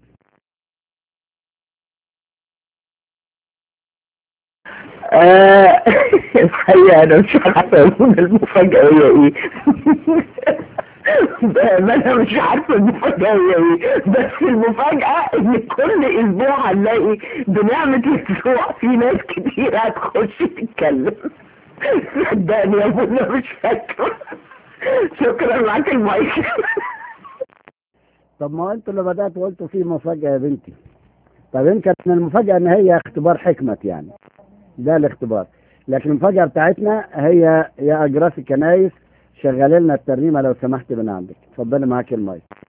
آه، الحقيقة أنا مش عارفة أقول المفاجأة هي إيه أنا مش عارفة المفاجأة هي إيه بس المفاجأة إن كل أسبوع هنلاقي بنعمة الأسبوع في ناس كتير هتخش تتكلم صدقني يا ابونا مش فاكرة شكرا معاك المايك طب ما انتوا اللي بدأتوا قلتوا في مفاجأة يا بنتي طب يمكن المفاجأة ان هي اختبار حكمة يعني ده الاختبار لكن المفاجأة بتاعتنا هي يا أجراس الكنايس شغال لنا الترنيمة لو سمحت من عندك اتفضلي معاك المايك